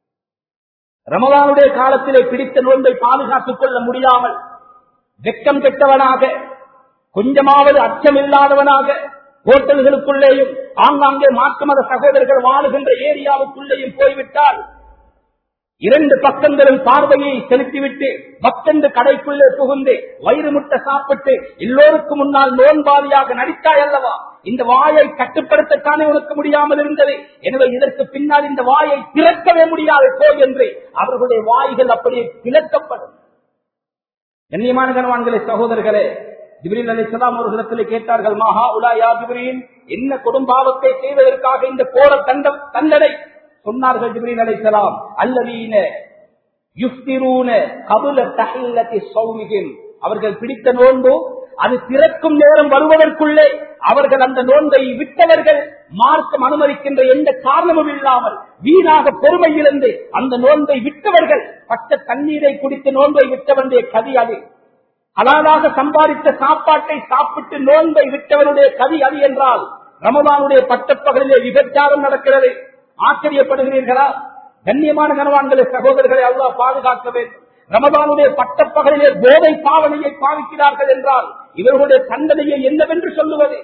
ரமதானுடைய காலத்திலே பிடித்த நோன்பை பாதுகாத்துக் கொள்ள முடியாமல் வெக்கம் கெட்டவனாக கொஞ்சமாவது அச்சமில்லாதவனாக ஹோட்டல்களுக்குள்ளேயும் ஆங்காங்கே மாற்று மத சகோதரர்கள் வாழுகின்ற ஏரியாவுக்குள்ளேயும் போய்விட்டால் இரண்டு பக்கங்களும் பார்வையை செலுத்திவிட்டு பக்தந்து கடைக்குள்ளே புகுந்து வயிறு முட்டை சாப்பிட்டு எல்லோருக்கும் முன்னால் நோன்பாதியாக நடித்தாய் அல்லவா இந்த வாயை கட்டுப்படுத்தத்தானே உனக்கு முடியாமல் இருந்தது எனவே இதற்கு பின்னால் இந்த வாயை திறக்கவே முடியாது போ என்று அவர்களுடைய வாய்கள் அப்படியே திறக்கப்படும் கண்ணியமான கனவான்களே சகோதரர்களே ஜிப்ரீல் அலிஸ்லாம் அவர்களிடத்திலே கேட்டார்கள் மகா உலா யா ஜிப்ரீல் என்ன கொடும்பாவத்தை செய்வதற்காக இந்த கோர தண்டம் தண்டனை சொன்னார்கள் ஜிப்ரீல் அலைஹிஸ்ஸலாம் அல்லதீன யுஃப்திரூன கபுல தஹில்லதி ஸௌமிஹிம் அவர்கள் பிடித்த நோன்பு அது திறக்கும் நேரம் வருவதற்குள்ளே அவர்கள் அந்த நோன்பை விட்டவர்கள் மார்க்கம் அனுமதிக்கின்ற எந்த காரணமும் இல்லாமல் வீணாக பொறுமை இழந்து அந்த நோன்பை விட்டவர்கள் பச்ச தண்ணீரை குடித்து நோன்பை விட்டவனுடைய கதி அது அலாலாக சம்பாதித்த சாப்பாட்டை சாப்பிட்டு நோன்பை விட்டவனுடைய கதி அது என்றால் ரமதானுடைய பட்டப்பகலிலே விபச்சாரம் நடக்கிறது ஆச்சரியப்படுகிறீர்களா கண்ணியமான கனவான்களை சகோதரர்களை அல்லாஹ் பாதுகாக்க வேண்டும் ரமதானுடைய பட்டப்பகலிலே போதை பாவனையை பாவிக்கிறார்கள் என்றால் இவர்களுடைய தண்டனையை என்னவென்று சொல்லுவது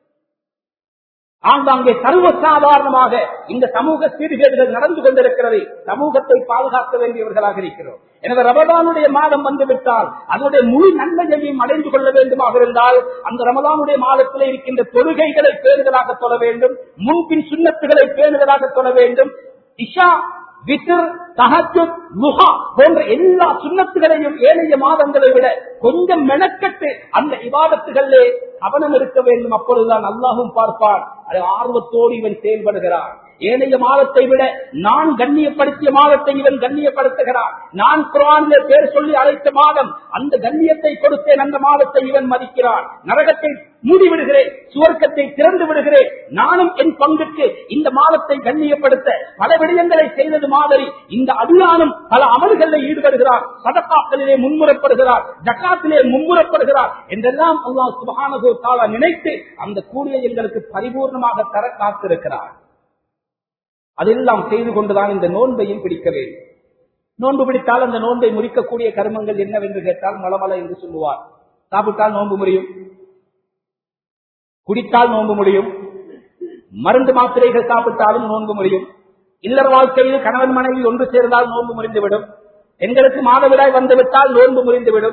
ஆங்காங்கே சர்வசாதாரணமாக இந்த சமூக சீர்கேடுகள் நடந்து கொண்டிருக்கிறது சமூகத்தை பாதுகாக்க வேண்டியவர்களாக இருக்கிறோம் எனவே ரமதானுடைய மாதம் வந்துவிட்டால் அதனுடைய முழு நன்மையையும் அடைந்து கொள்ள வேண்டுமாக இருந்தால் அந்த ரமதானுடைய மாதத்தில் இருக்கின்ற தொழுகைகளை பேணுதலாக சொல்ல வேண்டும் முன்பின் சுண்ணத்துகளை பேணுதலாக சொல்ல வேண்டும் இஷா விசிர் தஹஜுத் லுஹா போன்ற எல்லா சுண்ணத்துகளையும் ஏனைய மாதங்களை விட கொஞ்சம் மெனக்கட்டு அந்த இவாதத்துகளிலே கவனம் இருக்க வேண்டும் அப்பொழுதுதான் அல்லாஹும் பார்ப்பான் அது ஆர்வத்தோடு இவன் செயல்படுகிறான் ஏனைய மாதத்தை விட நான் கண்ணியப்படுத்திய மாதத்தை இவன் கண்ணியப்படுத்துகிறான் நான் குரானிலே பேர் சொல்லி அழைத்த மாதம் அந்த கண்ணியத்தை கொடுத்தேன் அந்த மாதத்தை இவன் மதிக்கிறான் நரகத்தை மூடிவிடுகிறேன் சுவர்க்கத்தை திறந்து விடுகிறேன் நானும் என் பங்குக்கு இந்த மாதத்தை கண்ணியப்படுத்த பல விடயங்களை செய்தது மாதிரி இந்த அடியானும் பல அமல்களில் ஈடுபடுகிறார் சதக்காக்களிலே முன்முறப்படுகிறார் ஜக்காத்திலே முன்முறப்படுகிறார் என்றெல்லாம் அல்லாஹ் சுபஹானஹு தஆலா நினைத்து அந்த கூலியை எங்களுக்கு பரிபூர்ணமாக தர காத்திருக்கிறார் அதெல்லாம் செய்து கொண்டுதான் இந்த நோன்பையும் பிடிக்க வேண்டும் நோன்பு பிடித்தால் அந்த நோன்பை முறிக்கக்கூடிய கர்மங்கள் என்னவென்று கேட்டால் மலமல என்று சொல்லுவார் சாப்பிட்டால் நோன்பு முறியும் குடித்தால் நோன்பு முடியும் மருந்து மாத்திரைகள் சாப்பிட்டாலும் நோன்பு முடியும் இல்லற வாழ்க்கையில் கணவன் மனைவி ஒன்று சேர்ந்தால் நோன்பு முறிந்துவிடும் எங்களுக்கு மாதவிடாய் வந்துவிட்டால் நோன்பு முறிந்துவிடும்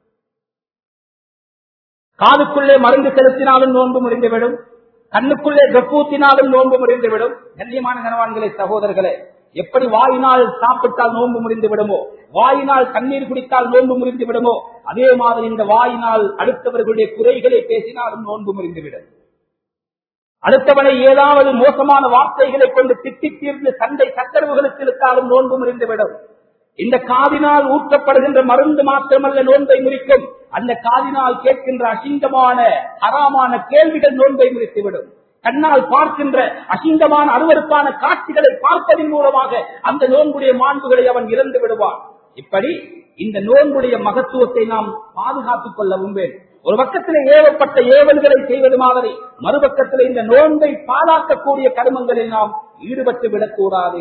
காதுக்குள்ளே மருந்து செலுத்தினாலும் நோன்பு முறிந்துவிடும் கண்ணுக்குள்ளே கப்பூத்தினாலும் நோன்பு முறிந்துவிடும் கண்ணியமான கனவான்களே சகோதரர்களே எப்படி வாயினால் சாப்பிட்டால் நோன்பு முறிந்து விடுமோ வாயினால் தண்ணீர் குடித்தால் நோன்பு முறிந்து விடுமோ அதே மாதிரி இந்த வாயினால் அடுத்தவர்களுடைய குறைகளை பேசினாலும் நோன்பு முறிந்துவிடும் அடுத்தவனை ஏதாவது மோசமான வார்த்தைகளை கொண்டு திட்டி தீர்ந்து சண்டை சச்சரவுகளுக்கு இழுத்தாலும் நோன்பு முறிந்துவிடும் இந்த காதினால் ஊற்றப்படுகின்ற மருந்து மாத்திரமல்ல நோன்பை முறிக்கும் அந்த காதினால் கேட்கின்ற அசிங்கமான அறாமான கேள்விகள் நோன்பை முறித்துவிடும் கண்ணால் பார்க்கின்ற அசிங்கமான அருவருப்பான காட்சிகளை பார்ப்பதன் மூலமாக அந்த நோன்புடைய மாண்புகளை அவன் இறந்து விடுவான் இப்படி இந்த நோன்புடைய மகத்துவத்தை நாம் பாதுகாத்துக் கொள்ளவும் வேண்டும் ஒரு பக்கத்தில் ஏவப்பட்ட ஏவல்களை செய்வது மாதிரி மறுபக்கத்தில் இந்த நோன்பை பாலாக்கக்கூடிய கருமங்களில் நாம் ஈடுபட்டு விடக்கூடாது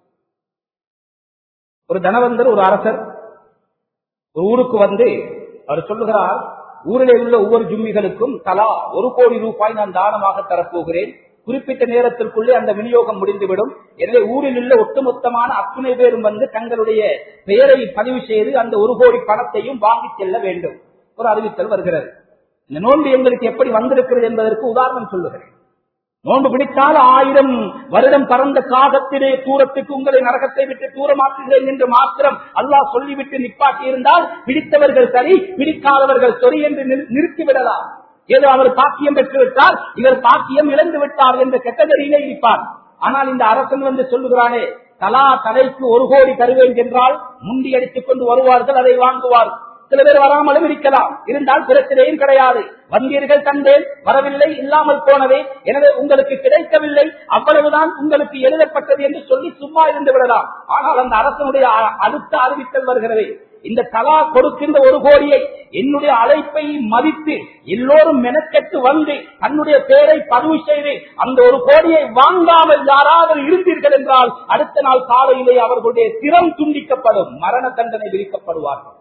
ஒரு தனவந்தர் ஒரு அரசர் ஒரு ஊருக்கு வந்து அவர் சொல்லுகிறார் ஊரிலே உள்ள ஒவ்வொரு ஜும்மிகளுக்கும் தலா ஒரு கோடி ரூபாய் நான் தானமாக தரப்போகிறேன் குறிப்பிட்ட நேரத்திற்குள்ளே அந்த விநியோகம் முடிந்துவிடும் எனவே ஊரில் உள்ள ஒட்டுமொத்தமான அத்துணை பேரும் வந்து தங்களுடைய பெயரை பதிவு செய்து அந்த ஒரு கோடி பணத்தையும் வாங்கி செல்ல வேண்டும் ஒரு அறிவித்தல் வருகிறது இந்த நோன்பு எங்களுக்கு எப்படி வந்திருக்கிறது என்பதற்கு உதாரணம் சொல்லுகிறேன் நோன்பு பிடித்தால் ஆயிரம் வருடம் பறந்த காகத்திலே தூரத்துக்கு உங்களை நரகத்தை விட்டு தூரமாக்குகிறேன் என்று மாத்திரம் அல்லாஹ் சொல்லிவிட்டு நிப்பாட்டி இருந்தால் பிடித்தவர்கள் சரி பிடிக்காதவர்கள் சரி என்று நிறுத்திவிடலாம் ஏதோ அவர் பாக்கியம் பெற்றுவிட்டால் இவர் பாக்கியம் இழந்து விட்டார் என்ற கெட்டதறியிலே இருப்பார் ஆனால் இந்த அரசன் வந்து சொல்லுகிறானே தலா தலைக்கு ஒரு கோடி தருவேன் என்றால் முண்டி அடித்துக் கொண்டு வருவார்கள் அதை வாங்குவார் சில பேர் வராமலும் இருக்கலாம் இருந்தால் பிரச்சனையும் கிடையாது வந்தீர்கள் கண்டேன் வரவில்லை இல்லாமல் போனதே எனவே உங்களுக்கு கிடைக்கவில்லை அவ்வளவுதான் உங்களுக்கு எழுதப்பட்டது என்று சொல்லி சும்மா இருந்து விடலாம் ஆனால் அந்த அரசனுடைய அடுத்த அறிவித்தல் வருகிறது இந்த தலா கொடுக்கின்ற ஒரு கோடியை என்னுடைய அழைப்பை மதித்து எல்லோரும் மெனக்கெட்டு வந்து தன்னுடைய பெயரை பதிவு செய்து அந்த ஒரு கோடியை வாங்காமல் யாராவது இருந்தீர்கள் என்றால் அடுத்த நாள் காலையிலே அவர்களுடைய திறம் துண்டிக்கப்படும் மரண தண்டனை விதிக்கப்படுவார்கள்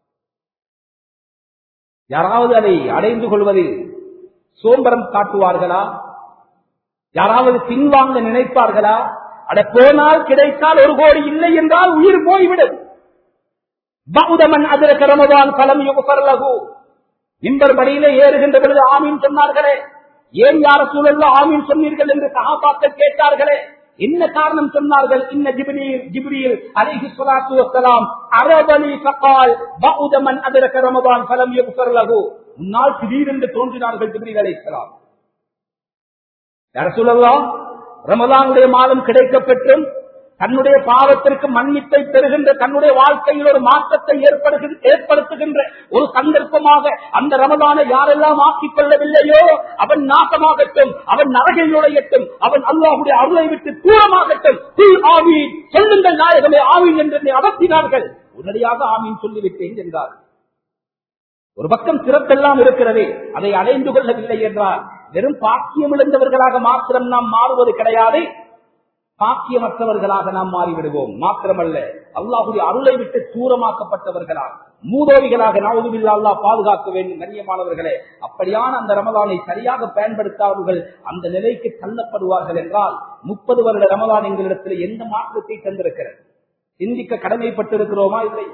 யாராவது அதை அடைந்து கொள்வதில் சோம்பரம் காட்டுவார்களா யாராவது பின்வாங்க நினைப்பார்களா அட போனால் கிடைத்தால் ஒரு கோடி இல்லை என்றால் உயிர் போய்விடும் பௌதமன் அதற்கு ரமதான் பலம் யுகலகு இன்பர் படியிலே ஏறுகின்ற பொழுது ஆமீன் சொன்னார்களே ஏன் யார சூழல்ல ஆமீன் சொன்னீர்கள் என்று சகாபாக்கள் கேட்டார்களே என்ன காரணம் சொன்னார்கள் இன்ன ஜிபிரியில் ஜிபிரியில் அலிஹி சலாத்து வசலாம் அரபலி சகால் பௌதமன் அதற்கு ரமதான் பலம் யுகலகு முன்னால் திடீரென்று தோன்றினார்கள் ஜிபிரில் அலிஸ்லாம் யார சூழல்லாம் ரமதானுடைய மாதம் கிடைக்கப்பெற்றும் தன்னுடைய பாவத்திற்கு மன்னிப்பை பெறுகின்ற தன்னுடைய வாழ்க்கையில் ஒரு மாற்றத்தை ஏற்படுத்துகின்ற ஒரு சந்தர்ப்பமாக அந்த ரமதானை யாரெல்லாம் ஆக்கிக் கொள்ளவில்லையோ அவன் நாசமாகட்டும் அவன் நரகில் நுழையட்டும் அவன் அல்லாஹுடைய அருளை விட்டு தூரமாகட்டும் ஆமீன் சொல்லுங்கள் நாயகமே ஆமீன் என்று அகற்றினார்கள் உடனடியாக ஆமீன் சொல்லிவிட்டேன் என்றார் ஒரு பக்கம் சிறப்பெல்லாம் இருக்கிறது அதை அடைந்து கொள்ளவில்லை என்றால் வெறும் பாக்கியம் இழந்தவர்களாக மாத்திரம் நாம் மாறுவது கிடையாது பாக்கியமற்றவர்களாக நாம் மாறிவிடுவோம் மாத்திரமல்ல அல்லாஹுடைய அருளை விட்டு தூரமாக்கப்பட்டவர்களாக மூதோவிகளாக நாவதுமில்ல அல்லாஹ் பாதுகாக்க வேண்டும் கண்ணியமானவர்களே அப்படியான அந்த ரமதானை சரியாக பயன்படுத்தாதவர்கள் அந்த நிலைக்கு தள்ளப்படுவார்கள் என்றால் முப்பது வருட ரமதான் எங்களிடத்தில் எந்த மாற்றத்தை தந்திருக்கிறது சிந்திக்க கடமைப்பட்டிருக்கிறோமா இல்லை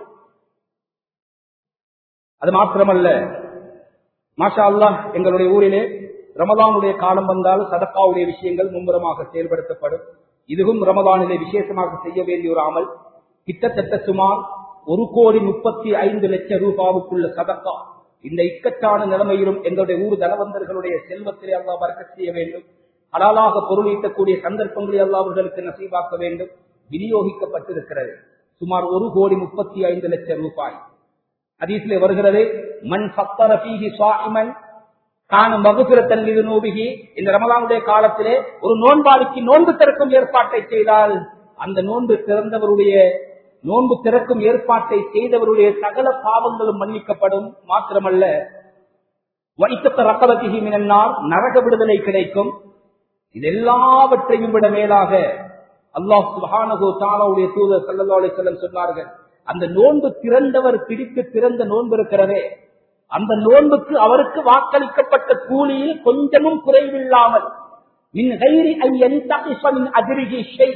அது மாத்திரமல்ல மாஷா அல்லாஹ் எங்களுடைய ஊரிலே ரமதானுடைய காலம் வந்தால் சதக்காவுடைய விஷயங்கள் மும்முரமாக செயல்படுத்தப்படும் இதுவும் ரமதானிலே விசேஷமாக செய்ய வேண்டிய ஒரு அமல் கிட்டத்தட்ட சுமார் ஒரு கோடி முப்பத்தி ஐந்து லட்சம் ரூபாவுக்குள்ள சதக்கா இந்த இக்கட்டான நிலைமையிலும் எங்களுடைய ஊர் தனவந்தர்களுடைய செல்வத்திலே அல்லா வரக்க செய்ய வேண்டும் அலாலாக பொருள் ஈட்டக்கூடிய சந்தர்ப்பங்களை அல்லா அவர்களுக்கு நசீவாக்க வேண்டும் விநியோகிக்கப்பட்டிருக்கிறது சுமார் ஒரு கோடி முப்பத்தி ஐந்து லட்சம் ரூபாய் அதீசிலே வருகிறது மண் சத்தர பீகி சுவாமன் காணும் வகுப்பிரத்தன் மீது நோபிகி இந்த ரமலானுடைய காலத்திலே ஒரு நோன்பாளிக்கு நோன்பு திறக்கும் ஏற்பாட்டை செய்தால் அந்த நோன்பு திறந்தவருடைய நோன்பு திறக்கும் ஏற்பாட்டை செய்தவருடைய சகல பாவங்களும் மன்னிக்கப்படும் மாத்திரமல்ல வைத்த ரக்கவத்திகி மினன்னார் நரக விடுதலை கிடைக்கும் இது எல்லாவற்றையும் விட மேலாக அல்லாஹ் சுஹானகோ தாலாவுடைய தூதர் சல்லா அலிசல்லம் சொன்னார்கள் அந்த நோன்பு திறந்தவர் பிடித்து திறந்த நோன்பு இருக்கிறதே அந்த நோன்புக்கு அவருக்கு வாக்களிக்கப்பட்ட கூலியில் கொஞ்சமும் குறைவில்லாமல் மின் கைரி ஐயன் அதிரிகி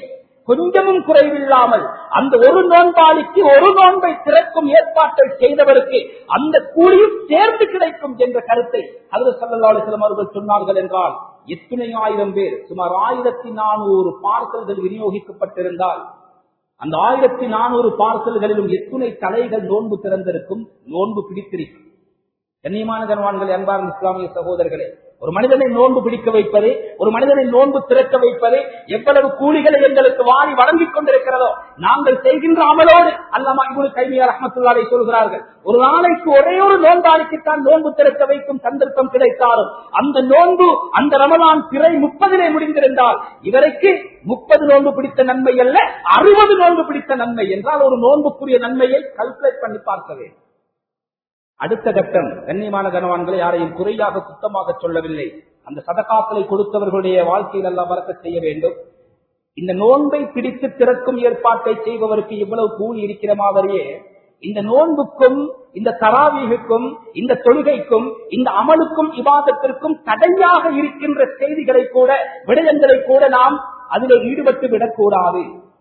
கொஞ்சமும் குறைவில்லாமல் அந்த ஒரு நோன்பாளிக்கு ஒரு நோன்பை திறக்கும் ஏற்பாட்டை செய்தவருக்கு அந்த கூலியும் சேர்ந்து கிடைக்கும் என்ற கருத்தை அதில் சல்லல்லாஹு அவர்கள் சொன்னார்கள் என்றால் எத்தனை ஆயிரம் பேர் சுமார் ஆயிரத்தி நானூறு பார்சல்கள் விநியோகிக்கப்பட்டிருந்தால் அந்த ஆயிரத்தி நானூறு பார்சல்களிலும் எத்துணை தலைகள் நோன்பு திறந்திருக்கும் நோன்பு பிடித்திருக்கும் கண்ணியமான கனவான்கள் அன்பார்ந்த இஸ்லாமிய சகோதரர்களே ஒரு மனிதனை நோன்பு பிடிக்க வைப்பது ஒரு மனிதனை நோன்பு திறக்க வைப்பது எவ்வளவு கூலிகளை எங்களுக்கு வாரி வழங்கிக் கொண்டிருக்கிறதோ நாங்கள் செய்கின்ற அமலோடு அல்லாமா இவரு கைமியார் அஹமத்துல்லாரை சொல்கிறார்கள் ஒரு நாளைக்கு ஒரே ஒரு நோன்பாளிக்குத்தான் நோன்பு திறக்க வைக்கும் சந்தர்ப்பம் கிடைத்தாலும் அந்த நோன்பு அந்த ரமலான் பிறை முப்பதிலே முடிந்திருந்தால் இவருக்கு முப்பது நோன்பு பிடித்த நன்மை அல்ல அறுபது நோன்பு பிடித்த நன்மை என்றால் ஒரு நோன்புக்குரிய நன்மையை கல்குலேட் பண்ணி பார்க்க வேண்டும் அடுத்த கட்டம் கண்ணியமான கனவான்களை யாரையும் குறையாக சுத்தமாக சொல்லவில்லை அந்த சதகாக்களை கொடுத்தவர்களுடைய வாழ்க்கையில் எல்லாம் வரக்க செய்ய வேண்டும் இந்த நோன்பை பிடித்து திறக்கும் ஏற்பாட்டை செய்பவருக்கு இவ்வளவு கூலி இருக்கிற மாதிரியே இந்த நோன்புக்கும் இந்த தராவீகுக்கும் இந்த தொழுகைக்கும் இந்த அமலுக்கும் இவாதத்திற்கும் தடையாக இருக்கின்ற செய்திகளை கூட விடயங்களை கூட நாம் அதில் ஈடுபட்டு விடக்கூடாது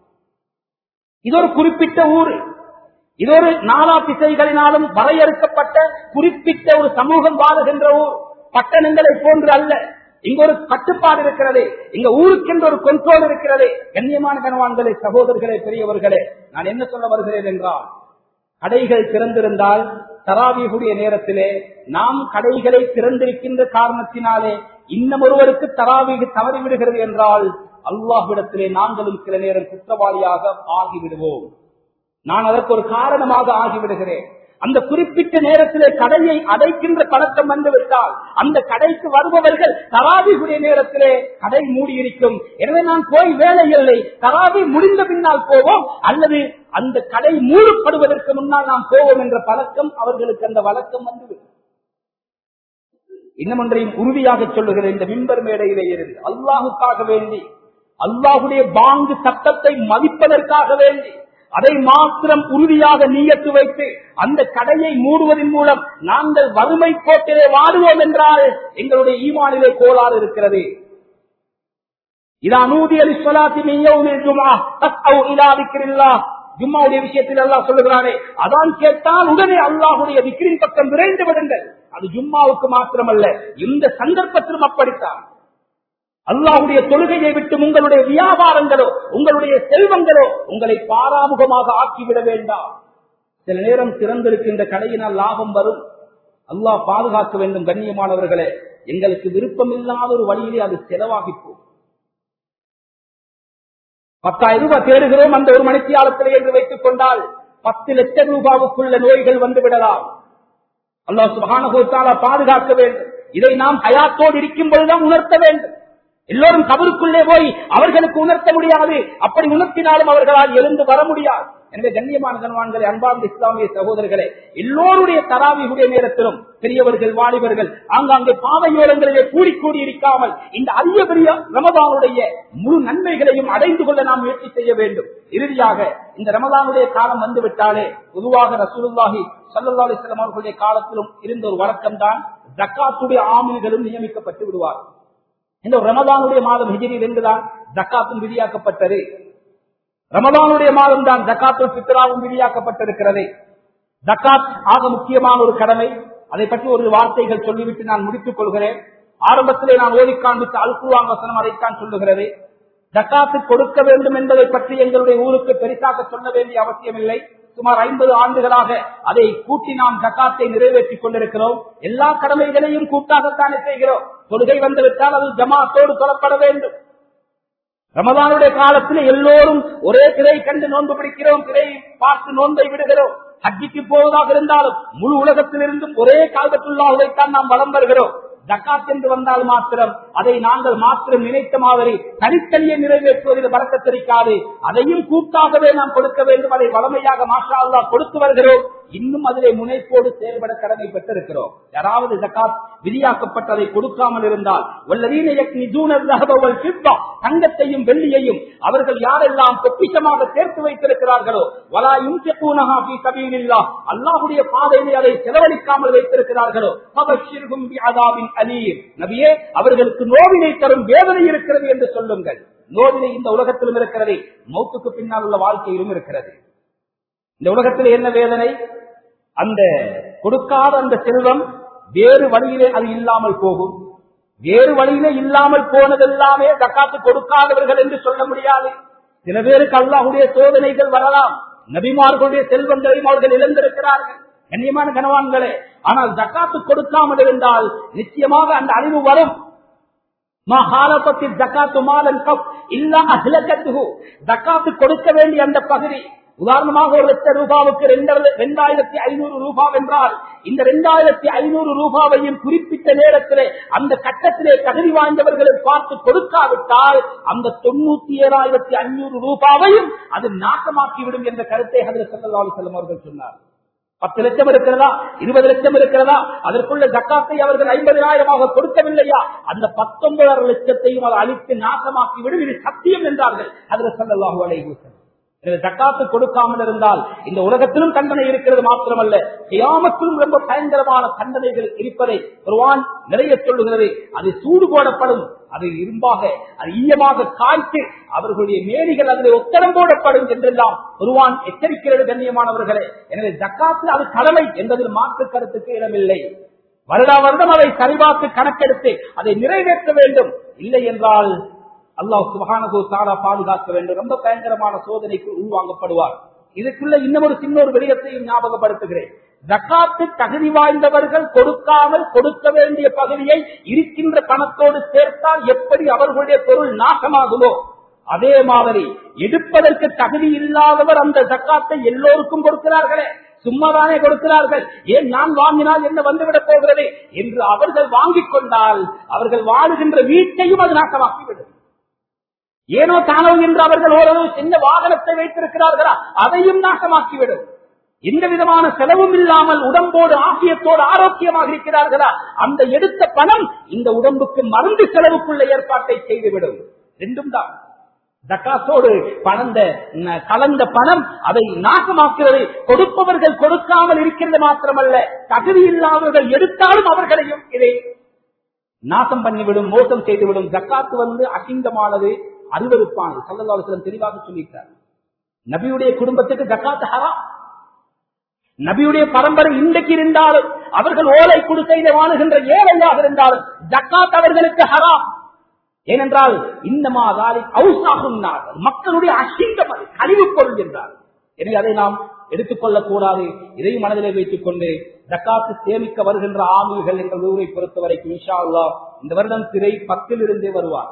இது ஒரு குறிப்பிட்ட ஊர் இது ஒரு நாலா திசைகளினாலும் வரையறுக்கப்பட்ட குறிப்பிட்ட ஒரு சமூகம் வாழுகின்ற ஊர் பட்டணங்களை போன்று அல்ல இங்க ஒரு கட்டுப்பாடு இருக்கிறது இங்க ஊருக்கென்று ஒரு கொண்டோல் இருக்கிறது கண்ணியமான கனவான்களே சகோதரர்களே பெரியவர்களே நான் என்ன சொல்ல வருகிறேன் என்றால் கடைகள் திறந்திருந்தால் தராவியுடைய நேரத்திலே நாம் கடைகளை திறந்திருக்கின்ற காரணத்தினாலே இன்னும் ஒருவருக்கு தராவிகு தவறிவிடுகிறது என்றால் அல்லாஹ்விடத்திலே நாங்களும் சில நேரம் குற்றவாளியாக ஆகிவிடுவோம் நான் அதற்கு ஒரு காரணமாக ஆகிவிடுகிறேன் அந்த குறிப்பிட்ட நேரத்திலே கடையை அடைக்கின்ற பழக்கம் வந்துவிட்டால் அந்த கடைக்கு வருபவர்கள் தராவிகுடைய நேரத்திலே கடை மூடியிருக்கும் எனவே நான் போய் வேலை இல்லை தராவி முடிந்த பின்னால் போவோம் அல்லது அந்த கடை மூடப்படுவதற்கு முன்னால் நாம் போவோம் என்ற பழக்கம் அவர்களுக்கு அந்த வழக்கம் வந்துவிடும் இன்னும் ஒன்றையும் உறுதியாக சொல்லுகிற இந்த மின்பர் மேடையிலே இருந்து அல்லாஹுக்காக வேண்டி அல்லாஹுடைய பாங்கு சட்டத்தை மதிப்பதற்காக வேண்டி அதை மாத்திரம் உறுதியாக நீயத்து வைத்து அந்த கடையை மூடுவதன் மூலம் நாங்கள் வறுமை கோட்டிலே வாடுவோம் என்றால் எங்களுடைய ஈமானிலே கோளாறு இருக்கிறது இதா நூதி அலி சொலாத்தி ஜும்மாவுடைய விஷயத்தில் அல்லாஹ் சொல்லுகிறானே அதான் கேட்டால் உடனே அல்லாஹுடைய விக்கிரின் பக்கம் விரைந்து விடுங்கள் அது ஜும்மாவுக்கு மாத்திரமல்ல இந்த சந்தர்ப்பத்திலும் அப்படித்தான் அல்லாஹுடைய தொழுகையை விட்டு உங்களுடைய வியாபாரங்களோ உங்களுடைய செல்வங்களோ உங்களை பாராமுகமாக ஆக்கிவிட வேண்டாம் சில நேரம் திறந்திருக்கின்ற கடையினால் லாபம் வரும் அல்லாஹ் பாதுகாக்க வேண்டும் கண்ணியமானவர்களே எங்களுக்கு விருப்பம் இல்லாத ஒரு வழியிலே அது செலவாகிப்போம் பத்தாயிரம் ரூபாய் தேடுகிறோம் அந்த ஒரு மணித்தியாலத்திலே என்று வைத்துக் கொண்டால் பத்து லட்சம் ரூபாவுக்குள்ள நோய்கள் வந்து விடலாம் அல்லாஹ் சுபானகோத்தாலா பாதுகாக்க வேண்டும் இதை நாம் ஹயாத்தோடு இருக்கும் பொழுதுதான் உணர்த்த வேண்டும் எல்லோரும் கபருக்குள்ளே போய் அவர்களுக்கு உணர்த்த முடியாது அப்படி உணர்த்தினாலும் அவர்களால் எழுந்து வர முடியாது எனவே கண்ணியமான கண்வான்களே அன்பார்ந்த இஸ்லாமிய சகோதரர்களே எல்லோருடைய தராவியுடைய நேரத்திலும் பெரியவர்கள் வாலிபர்கள் ஆங்காங்கே பாவையோரங்களிலே கூடி கூடி இருக்காமல் இந்த அரிய பெரிய ரமதானுடைய முழு நன்மைகளையும் அடைந்து கொள்ள நாம் முயற்சி செய்ய வேண்டும் இறுதியாக இந்த ரமதானுடைய காலம் வந்துவிட்டாலே பொதுவாக ரசூலுல்லாஹி சல்லா அலிஸ்லாம் அவர்களுடைய காலத்திலும் இருந்த ஒரு வழக்கம் தான் ஜக்காத்துடைய ஆமில்களும் நியமிக்கப்பட்டு விடுவார் இந்த ரமதானுடைய மாதம் ஹிஜிரி என்றுதான் ஜக்காத்தும் விதியாக்கப்பட்டது ரமதானுடைய மாதம் தான் ஜக்காத்தும் பித்ராவும் விதியாக்கப்பட்டிருக்கிறது ஜக்காத் ஆக முக்கியமான ஒரு கடமை அதை பற்றி ஒரு வார்த்தைகள் சொல்லிவிட்டு நான் முடித்துக் கொள்கிறேன் ஆரம்பத்திலே நான் ஓதி காண்பித்த அல்குவான் வசனம் அதைத்தான் சொல்லுகிறது ஜக்காத்து கொடுக்க வேண்டும் என்பதை பற்றி எங்களுடைய ஊருக்கு பெரிசாக சொல்ல வேண்டிய அவசியமில்லை சுமார் ஐம்பது ஆண்டுகளாக அதை கூட்டி நாம் ஜக்காத்தை நிறைவேற்றிக் கொண்டிருக்கிறோம் எல்லா கடமைகளையும் கூட்டாகத்தானே செய்கிறோம் தொழுகை வந்துவிட்டால் அது ஜமாத்தோடு சொல்லப்பட வேண்டும் ரமதானுடைய காலத்தில் எல்லோரும் ஒரே திரை கண்டு நோன்பு பிடிக்கிறோம் திரை பார்த்து நோன்பை விடுகிறோம் ஹஜ்ஜிக்கு போவதாக இருந்தாலும் முழு உலகத்திலிருந்தும் ஒரே காலத்துள்ளாவைத்தான் நாம் வளம் வருகிறோம் ஜக்காத் என்று வந்தால் மாத்திரம் அதை நாங்கள் மாத்திரம் நினைத்த மாதிரி தனித்தனியே நிறைவேற்றுவதில் பறக்கத்திருக்காது அதையும் கூட்டாகவே நாம் கொடுக்க வேண்டும் அதை வளமையாக மாஷா அல்லா கொடுத்து வருகிறோம் இன்னும் அதிலே முனைப்போடு செயல்பட கடமை பெற்றிருக்கிறோம் யாராவது ஜக்காத் விதியாக்கப்பட்டதை கொடுக்காமல் இருந்தால் வல்லதீன யக்னிதூன الذهب والفضة தங்கத்தையும் வெள்ளியையும் அவர்கள் யாரெல்லாம் பொக்கிஷமாக சேர்த்து வைத்திருக்கிறார்களோ வலா யுன்ஃபிகூனஹா ஃபீ சபீலில்லாஹ் அல்லாஹ்வுடைய பாதையிலே அதை செலவழிக்காமல் வைத்திருக்கிறார்களோ ஃபபஷ்ஷிர்ஹும் பிஅதாபின் அலீம் நபியே அவர்களுக்கு நோவினை தரும் வேதனை இருக்கிறது என்று சொல்லுங்கள் நோவினை இந்த உலகத்திலும் இருக்கிறது மௌத்துக்கு பின்னால் உள்ள வாழ்க்கையிலும் இருக்கிறது இந்த உலகத்தில் என்ன வேதனை அந்த கொடுக்காத அந்த செல்வம் வேறு வழியிலே அது இல்லாமல் போகும் வேறு வழியிலே இல்லாமல் போனதெல்லாமே தக்காத்து கொடுக்காதவர்கள் என்று சொல்ல முடியாது சில பேருக்கு அல்லாஹுடைய சோதனைகள் வரலாம் நபிமார்களுடைய செல்வங்களையும் அவர்கள் இழந்திருக்கிறார்கள் கண்ணியமான கனவான்களே ஆனால் ஜக்காத்து கொடுக்காமல் இருந்தால் நிச்சயமாக அந்த அழிவு வரும் ஜக்காத்து கொடுக்க வேண்டிய அந்த பகுதி உதாரணமாக ஒரு லட்சம் ரூபாவுக்கு இரண்டாயிரத்தி ஐநூறு ரூபாய் என்றால் இந்த இரண்டாயிரத்தி ஐநூறு ரூபாவையும் குறிப்பிட்ட நேரத்திலே அந்த கட்டத்திலே தகுதி வாய்ந்தவர்களை பார்த்து கொடுக்காவிட்டால் அந்த தொண்ணூத்தி ஏழாயிரத்தி ஐநூறு ரூபாவையும் அது நாசமாக்கிவிடும் என்ற கருத்தை அதில் செல்லல்லாலு செல்லும் அவர்கள் சொன்னார் பத்து லட்சம் இருக்கிறதா இருபது லட்சம் இருக்கிறதா அதற்குள்ள ஜக்காத்தை அவர்கள் ஐம்பதாயிரமாக கொடுக்கவில்லையா அந்த பத்தொன்பதரை லட்சத்தையும் அதை அழித்து நாசமாக்கி விடும் இது சத்தியம் என்றார்கள் அதில் செல்லல்லாஹு அலைவசம் ஜக்காத்து கொடுக்காமல் இருந்தால் இந்த உலகத்திலும் தண்டனை இருக்கிறது மாத்திரமல்ல கியாமத்திலும் ரொம்ப பயங்கரமான தண்டனைகள் இருப்பதை குர்வான் நிறைய சொல்லுகிறது அது சூடு போடப்படும் அது இரும்பாக அது ஈயமாக காய்த்து அவர்களுடைய மேனிகள் அதில் ஒத்தடம் போடப்படும் என்றெல்லாம் குருவான் எச்சரிக்கிறது கண்ணியமானவர்களே எனவே ஜக்காத்து அது கடமை என்பதில் மாற்று கருத்துக்கு இடமில்லை வருடா வருடம் அதை சரிபார்த்து கணக்கெடுத்து அதை நிறைவேற்ற வேண்டும் இல்லை என்றால் அல்லாஹ் சுபகானகு தாரா பாதுகாக்க வேண்டும் ரொம்ப பயங்கரமான சோதனைக்கு உள்வாங்கப்படுவார் இதுக்குள்ள இன்னொரு சின்ன ஒரு விடயத்தையும் ஞாபகப்படுத்துகிறேன் ஜக்காத்து தகுதி வாய்ந்தவர்கள் கொடுக்காமல் கொடுக்க வேண்டிய பகுதியை இருக்கின்ற பணத்தோடு சேர்த்தால் எப்படி அவர்களுடைய பொருள் நாசமாகுமோ அதே மாதிரி எடுப்பதற்கு தகுதி இல்லாதவர் அந்த ஜக்காத்தை எல்லோருக்கும் கொடுக்கிறார்களே சும்மாதானே கொடுக்கிறார்கள் ஏன் நான் வாங்கினால் என்ன வந்துவிடப் போகிறது என்று அவர்கள் வாங்கிக் கொண்டால் அவர்கள் வாழுகின்ற வீட்டையும் அது நாசமாக்கிவிடும் ஏனோ தானோ என்று அவர்கள் ஓரளவு சின்ன வாகனத்தை வைத்திருக்கிறார்களா அதையும் நாசமாக்கிவிடும் எந்த விதமான செலவும் இல்லாமல் உடம்போடு ஆசியத்தோடு ஆரோக்கியமாக இருக்கிறார்களா அந்த எடுத்த பணம் இந்த உடம்புக்கு மருந்து செலவுக்குள்ள ஏற்பாட்டை செய்துவிடும் ரெண்டும் தான் தக்காத்தோடு பணந்த கலந்த பணம் அதை நாசமாக்குறது கொடுப்பவர்கள் கொடுக்காமல் இருக்கிறது மாத்திரமல்ல தகுதி இல்லாதவர்கள் எடுத்தாலும் அவர்களையும் இதை நாசம் பண்ணிவிடும் மோசம் செய்துவிடும் ஜக்காத்து வந்து அசிங்கமானது அருவருப்பானது சல்லல்லாஹு தெளிவாக சொல்லிட்டார் நபியுடைய குடும்பத்துக்கு ஜக்காத்து ஹராம் நபியுடைய பரம்பரை இன்றைக்கு இருந்தாலும் அவர்கள் ஓலை குடிசையில வாழுகின்ற ஏழையாக இருந்தாலும் ஜக்காத் அவர்களுக்கு ஹராம் ஏனென்றால் இன்னமா தாலி அவுசாகும் மக்களுடைய அசிங்கம் அது கழிவு பொருள் என்றார் எனவே அதை நாம் எடுத்துக்கொள்ளக் கூடாது இதையும் மனதிலே வைத்துக் கொண்டு ஜக்காத்து சேமிக்க வருகின்ற ஆமில்கள் எங்கள் ஊரை பொறுத்தவரைக்கும் இன்ஷா அல்லா இந்த வருடம் திரை பத்திலிருந்தே வருவார்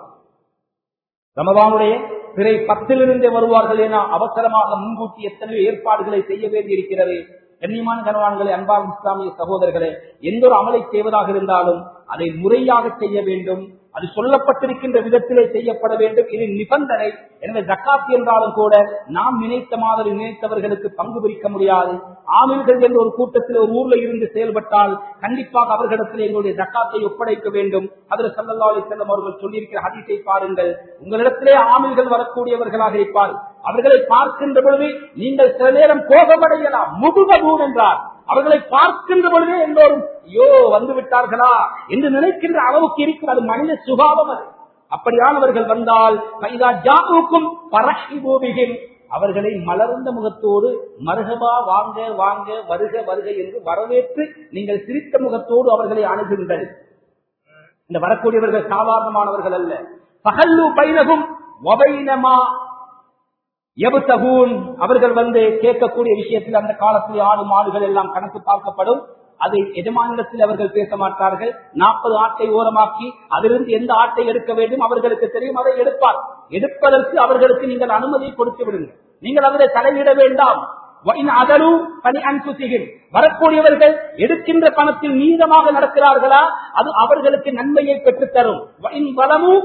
ரமதானுடைய பிறை பத்திலிருந்தே வருவார்கள் என அவசரமாக முன்கூட்டி எத்தனையோ ஏற்பாடுகளை செய்ய வேண்டியிருக்கிறது கண்ணியமான கனவான்களே அன்பான இஸ்லாமிய சகோதரர்களே எந்த ஒரு அமலை செய்வதாக இருந்தாலும் அதை முறையாக செய்ய வேண்டும் அது சொல்லப்பட்டிருக்கின்ற விதத்திலே செய்யப்பட வேண்டும் இது நிபந்தனை எனவே ஜக்காத் என்றாலும் கூட நாம் நினைத்த மாதிரி நினைத்தவர்களுக்கு பங்கு பிரிக்க முடியாது ஆமில்கள் என்ற ஒரு கூட்டத்தில் ஒரு ஊர்ல இருந்து செயல்பட்டால் கண்டிப்பாக அவர்களிடத்தில் எங்களுடைய ஜக்காத்தை ஒப்படைக்க வேண்டும் அதில் சல்லல்லா அலி செல்லம் அவர்கள் சொல்லியிருக்கிற ஹதீஸை பாருங்கள் உங்களிடத்திலே ஆமில்கள் வரக்கூடியவர்களாக இருப்பார் அவர்களை பார்க்கின்ற பொழுது நீங்கள் சில நேரம் கோபமடையலாம் முதுகபூன் என்றார் அவர்களை பார்க்கின்ற பொழுதே எல்லோரும் ஐயோ வந்து விட்டார்களா என்று நினைக்கின்ற அளவுக்கு இருக்கிறது மனித சுபாவம் அது அப்படியானவர்கள் வந்தால் கைதா ஜாவுக்கும் பரஹி பூமிகின் அவர்களை மலர்ந்த முகத்தோடு மருகபா வாங்க வாங்க வருக வருக என்று வரவேற்று நீங்கள் சிரித்த முகத்தோடு அவர்களை அணுகுங்கள் இந்த வரக்கூடியவர்கள் சாதாரணமானவர்கள் அல்ல பகல்லு பைனகும் வபைனமா எபுத்தகூன் அவர்கள் வந்து கேட்கக்கூடிய விஷயத்தில் அந்த காலத்தில் ஆடு மாடுகள் எல்லாம் கணக்கு பார்க்கப்படும் அதை எஜமானிடத்தில் அவர்கள் பேச மாட்டார்கள் நாற்பது ஆட்டை ஓரமாக்கி அதிலிருந்து எந்த ஆட்டை எடுக்க வேண்டும் அவர்களுக்கு தெரியும் அதை எடுப்பார் எடுப்பதற்கு அவர்களுக்கு நீங்கள் அனுமதி கொடுத்து விடுங்கள் நீங்கள் அதில் தலையிட வேண்டாம் அதலும் பணி அன்புசிகள் வரக்கூடியவர்கள் எடுக்கின்ற பணத்தில் நீதமாக நடக்கிறார்களா அது அவர்களுக்கு நன்மையை பெற்றுத்தரும் வளமும்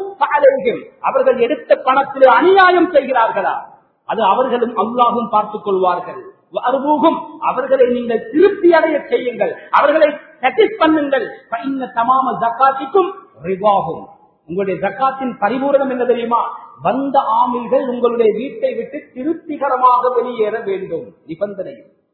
அவர்கள் எடுத்த பணத்தில் அநியாயம் செய்கிறார்களா அது அவர்களும் அல்லாஹும் பார்த்துக் கொள்வார்கள் அருபூகும் அவர்களை நீங்கள் திருப்தி அடைய செய்யுங்கள் அவர்களை satisfy பண்ணுங்கள் பைன்ன தமாம ஜக்காத்திக்கும் ரிவாகும் உங்களுடைய ஜக்காத்தின் பரிபூரணம் என்ன தெரியுமா வந்த ஆமில்கள் உங்களுடைய வீட்டை விட்டு திருப்திகரமாக வெளியேற வேண்டும் நிபந்தனை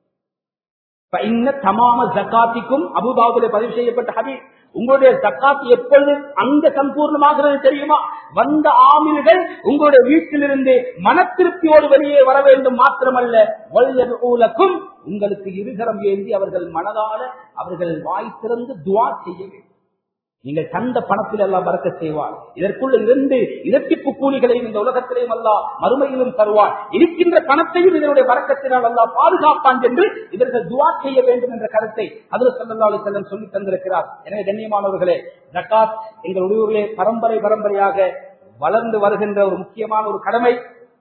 பைன்ன தமாம ஜக்காத்திக்கும் அபுதாபுல பதிவு செய்யப்பட்ட ஹதீஸ் உங்களுடைய ஜக்காத் எப்பொழுது அங்க சம்பூர்ணமாகிறது தெரியுமா வந்த ஆமில்கள் உங்களுடைய வீட்டிலிருந்து மன திருப்தியோடு வெளியே வர வேண்டும் மாத்திரமல்ல வல்யதுலக்கும் உங்களுக்கு இருகரம் ஏந்தி அவர்கள் மனதால அவர்கள் வாய் திறந்து துவா செய்ய வேண்டும் நீங்கள் தந்த பணத்தில் எல்லாம் பறக்க செய்வார் இதற்குள்ள இரண்டு இரட்டிப்பு கூலிகளையும் இந்த உலகத்திலேயும் அல்லா மறுமையிலும் தருவார் இருக்கின்ற பணத்தையும் இதனுடைய வரக்கத்தினால் அல்லா பாதுகாப்பான் என்று இவர்கள் துவா செய்ய வேண்டும் என்ற கருத்தை அதில் சொல்லி செல்லம் சொல்லி தந்திருக்கிறார் எனவே கண்ணியமானவர்களே ஜக்காத் எங்கள் ஊரிலே பரம்பரை பரம்பரையாக வளர்ந்து வருகின்ற ஒரு முக்கியமான ஒரு கடமை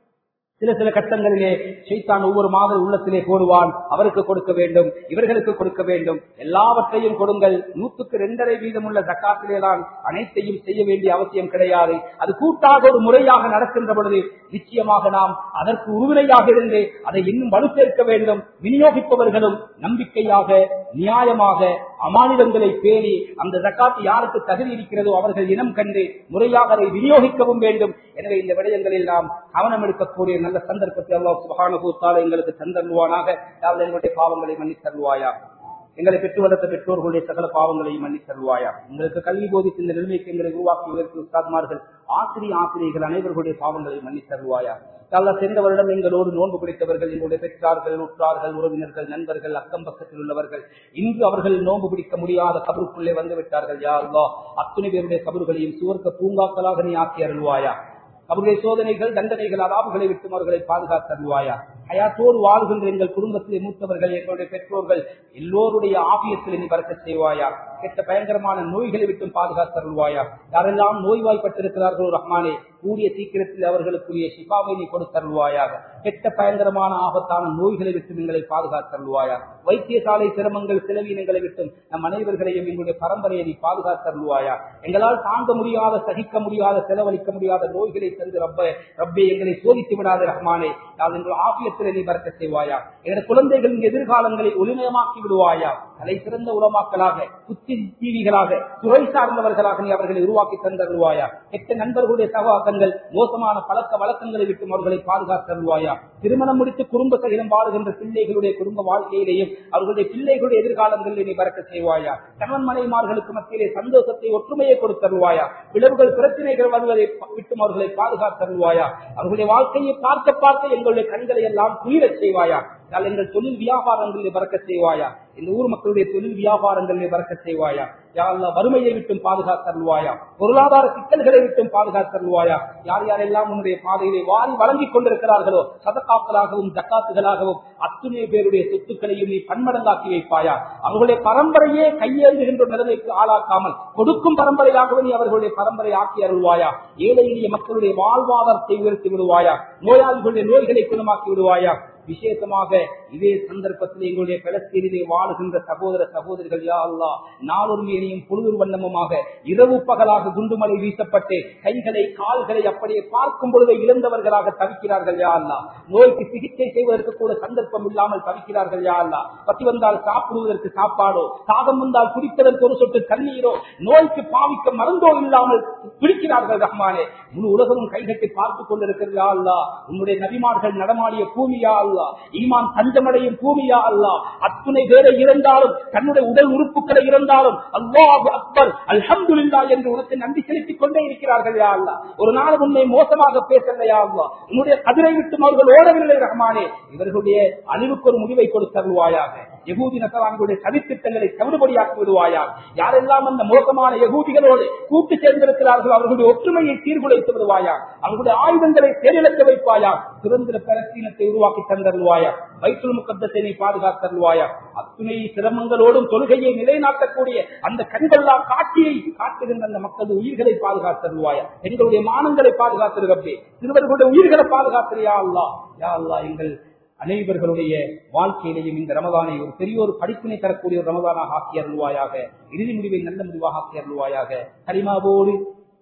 சில சில கட்டங்களிலே சைத்தான் ஒவ்வொரு மாத உள்ளத்திலே போடுவான் அவருக்கு கொடுக்க வேண்டும் இவர்களுக்கு கொடுக்க வேண்டும் எல்லாவற்றையும் கொடுங்கள் நூற்றுக்கு இரண்டரை வீதம் உள்ள ஜக்காத்திலே தான் அனைத்தையும் செய்ய வேண்டிய அவசியம் கிடையாது அது கூட்டாக ஒரு முறையாக நடக்கின்ற பொழுது நிச்சயமாக நாம் அதற்கு உறுதுணையாக இருந்து அதை இன்னும் வலுப்பேற்க வேண்டும் விநியோகிப்பவர்களும் நம்பிக்கையாக நியாயமாக அமானிதங்களை பேணி அந்த ஜக்காத்து யாருக்கு தகுதி இருக்கிறதோ அவர்கள் இனம் கண்டு முறையாக அதை விநியோகிக்கவும் வேண்டும் எனவே இந்த விடயங்களில் நாம் கவனம் எடுக்கக்கூடிய நல்ல சந்தர்ப்பத்தை அல்லாஹ் சுபகானுபூத்தால எங்களுக்கு தந்தருவானாக யாவது எங்களுடைய பாவங்களை மன்னித் தருவாயா எங்களை பெற்று வளர்த்த பெற்றோர்களுடைய சகல பாவங்களையும் மன்னித் தருவாயா உங்களுக்கு கல்வி போதித்து இந்த நிலைமைக்கு எங்களை உருவாக்கியதற்கு உஸ்தாத்மார்கள் ஆசிரிய ஆசிரியர்கள் அனைவர்களுடைய பாவங்களை மன்னித் தருவாயா அல்லா சென்ற வருடம் எங்களோடு நோன்பு பிடித்தவர்கள் எங்களுடைய பெற்றார்கள் உற்றார்கள் உறவினர்கள் நண்பர்கள் அக்கம் பக்கத்தில் உள்ளவர்கள் இன்று அவர்கள் நோன்பு பிடிக்க முடியாத கபருக்குள்ளே வந்து விட்டார்கள் யா அல்லா அத்துணை பேருடைய கபறுகளையும் சுவர்க்க பூங்காக்களாக நீ ஆக்கி அருள்வாயா அவருடைய சோதனைகள் தண்டனைகள் அலாபுகளை விட்டு அவர்களை பாதுகாத்தருவாயா ஹயாத்தோடு வாழ்கின்ற எங்கள் குடும்பத்திலே மூத்தவர்கள் எங்களுடைய பெற்றோர்கள் எல்லோருடைய ஆபியத்தில் நீ பறக்க செய்வாயா கெட்ட பயங்கரமான நோய்களை விட்டும் பாதுகாத்தருள்வாயா யாரெல்லாம் நோய்வாய்ப்பட்டிருக்கிறார்களோ ரஹ்மானே கூடிய சீக்கிரத்தில் அவர்களுக்குரிய சிபாவை நீ கொடுத்தருள்வாயாக கெட்ட பயங்கரமான ஆபத்தான நோய்களை விட்டு எங்களை பாதுகாத்தருள்வாயா வைத்தியசாலை சிரமங்கள் செலவீனங்களை விட்டும் நம் அனைவர்களையும் எங்களுடைய பரம்பரையை நீ பாதுகாத்தருள்வாயா எங்களால் தாங்க முடியாத சகிக்க முடியாத செலவழிக்க முடியாத நோய்களை தந்து ரப்ப ரப்பே எங்களை சோதித்து விடாத ரஹ்மானே யார் எங்கள் ஆபியத்தில் நீ பறக்க செய்வாயா எங்களுடைய குழந்தைகளின் எதிர்காலங்களை ஒளிமயமாக்கி விடுவாயா தலை சிறந்த உலமாக்களாக புத்தி தீவிகளாக துறை சார்ந்தவர்களாக நீ அவர்களை உருவாக்கி தந்தருவாயா கெட்ட நண்பர்களுடைய சகவாசங்கள் மோசமான பழக்க வழக்கங்களை விட்டு அவர்களை பாதுகாத்தருவாயா திருமணம் முடித்து குடும்ப சகிதம் வாழுகின்ற பிள்ளைகளுடைய குடும்ப வாழ்க்கையிலேயும் அவர்களுடைய பிள்ளைகளுடைய எதிர்காலங்களில் நீ பறக்க செய்வாயா கணவன் மனைமார்களுக்கு மத்தியிலே சந்தோஷத்தை ஒற்றுமையை கொடுத்தருவாயா பிளவுகள் பிரச்சனைகள் வருவதை விட்டு அவர்களை பாதுகாத்தருவாயா அவர்களுடைய வாழ்க்கையை பார்க்க பார்க்க எங்களுடைய கண்களை எல்லாம் குளிரச் செய்வாயா யாழ் எங்கள் தொழில் வியாபாரங்களில் பறக்க செய்வாயா இந்த ஊர் மக்களுடைய தொழில் வியாபாரங்களில் பறக்க செய்வாயா யாழ்லா வறுமையை விட்டும் பாதுகாத்தருவாயா பொருளாதார சிக்கல்களை விட்டும் பாதுகாத்தருவாயா யார் யாரெல்லாம் உன்னுடைய பாதையிலே வாரி வழங்கிக் கொண்டிருக்கிறார்களோ சதக்காக்களாகவும் ஜக்காத்துகளாகவும் அத்துணை பேருடைய சொத்துக்களையும் நீ பன்மடங்காக்கி வைப்பாயா அவர்களுடைய பரம்பரையே கையேந்துகின்ற நிலைமைக்கு ஆளாக்காமல் கொடுக்கும் பரம்பரையாகவே நீ அவர்களுடைய பரம்பரை ஆக்கி அருள்வாயா ஏழை எளிய மக்களுடைய வாழ்வாதாரத்தை உயர்த்தி விடுவாயா நோயாளிகளுடைய நோய்களை குணமாக்கி விடுவாயா விசேஷமாக இதே சந்தர்ப்பத்தில் எங்களுடைய பலஸ்தீனிலே வாழுகின்ற சகோதர சகோதரிகள் யா அல்லா நாளொருமையினையும் பொழுது வண்ணமுமாக இரவு பகலாக குண்டுமலை வீசப்பட்டு கைகளை கால்களை அப்படியே பார்க்கும் பொழுது இழந்தவர்களாக தவிக்கிறார்கள் யா அல்லா நோய்க்கு சிகிச்சை செய்வதற்கு கூட சந்தர்ப்பம் இல்லாமல் தவிக்கிறார்கள் யா அல்லா பத்தி வந்தால் சாப்பிடுவதற்கு சாப்பாடோ தாகம் வந்தால் குடிப்பதற்கு ஒரு சொட்டு தண்ணீரோ நோய்க்கு பாவிக்க மருந்தோ இல்லாமல் பிடிக்கிறார்கள் ரஹ்மானே முழு உலகமும் கைகட்டி பார்த்துக் கொண்டிருக்கிறது யா அல்லா உன்னுடைய நபிமார்கள் நடமாடிய பூமியா அல்லா ஈமான் தஞ்சமடையும் பூமியா அல்லா அத்துணை பேரை இறந்தாலும் தன்னுடைய உடல் உறுப்புகளை இறந்தாலும் அல்லாஹ் அக்பர் அல்ஹம்துலில்லா என்று உனக்கு நன்றி செலுத்திக் கொண்டே இருக்கிறார்கள் யா அல்லா ஒரு நாள் உன்னை மோசமாக பேசலையா அல்லா உன்னுடைய கதிரை விட்டு அவர்கள் ஓடவில்லை ரஹ்மானே இவர்களுடைய அழிவுக்கு ஒரு முடிவை கொடுத்தருவாயாக யகூதி நசரான்களுடைய சதித்திட்டங்களை தவிடுபடியாக்கி விடுவாயா யாரெல்லாம் அந்த மோசமான யகூதிகளோடு கூட்டு சேர்ந்திருக்கிறார்களோ அவர்களுடைய ஒற்றுமையை சீர்குலைத்து விடுவாயா அவர்களுடைய ஆயுதங்களை செயலிழக்க வைப்பாயா சுதந்திர பலஸ்தீனத்தை உருவாக்கி தந்தருவாயா வயிற்று முக்கத்தை நீ பாதுகாத்தருவாயா அத்துணை சிரமங்களோடும் தொழுகையை நிலைநாட்டக்கூடிய அந்த கண்கொள்ளா காட்சியை காட்டுகின்ற அந்த மக்கள் உயிர்களை பாதுகாத்தருவாயா எங்களுடைய மானங்களை பாதுகாத்திருக்கப்பே சிறுவர்களுடைய உயிர்களை பாதுகாத்திரியா அல்லா யா அல்லா எங்கள் அனைவர்களுடைய வாழ்க்கையிலையும் இந்த ரமதானை ஒரு பெரிய ஒரு படிப்பினை தரக்கூடிய ஒரு ரமதானாக ஆக்கி அருள்வாயாக இறுதி முடிவை நல்ல முடிவாக ஆக்கி அருள்வாயாக கரிமாவோடு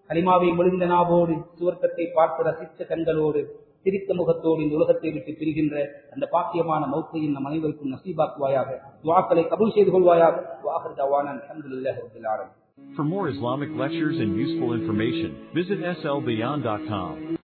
கலிமாவை மொழிந்த நாவோடு சுவர்க்கத்தை பார்த்து ரசித்த கண்களோடு சிரித்த முகத்தோடு இந்த உலகத்தை விட்டு பிரிகின்ற அந்த பாக்கியமான மௌத்தையும் நம் அனைவருக்கும் நசீபாக்குவாயாக துவாக்களை கபூல் செய்து கொள்வாயாக வாஹர் தவான அல்ஹம்துலில்லாஹி ரப்பில் ஆலமீன் For more Islamic lectures and useful information, visit slbeyond.com.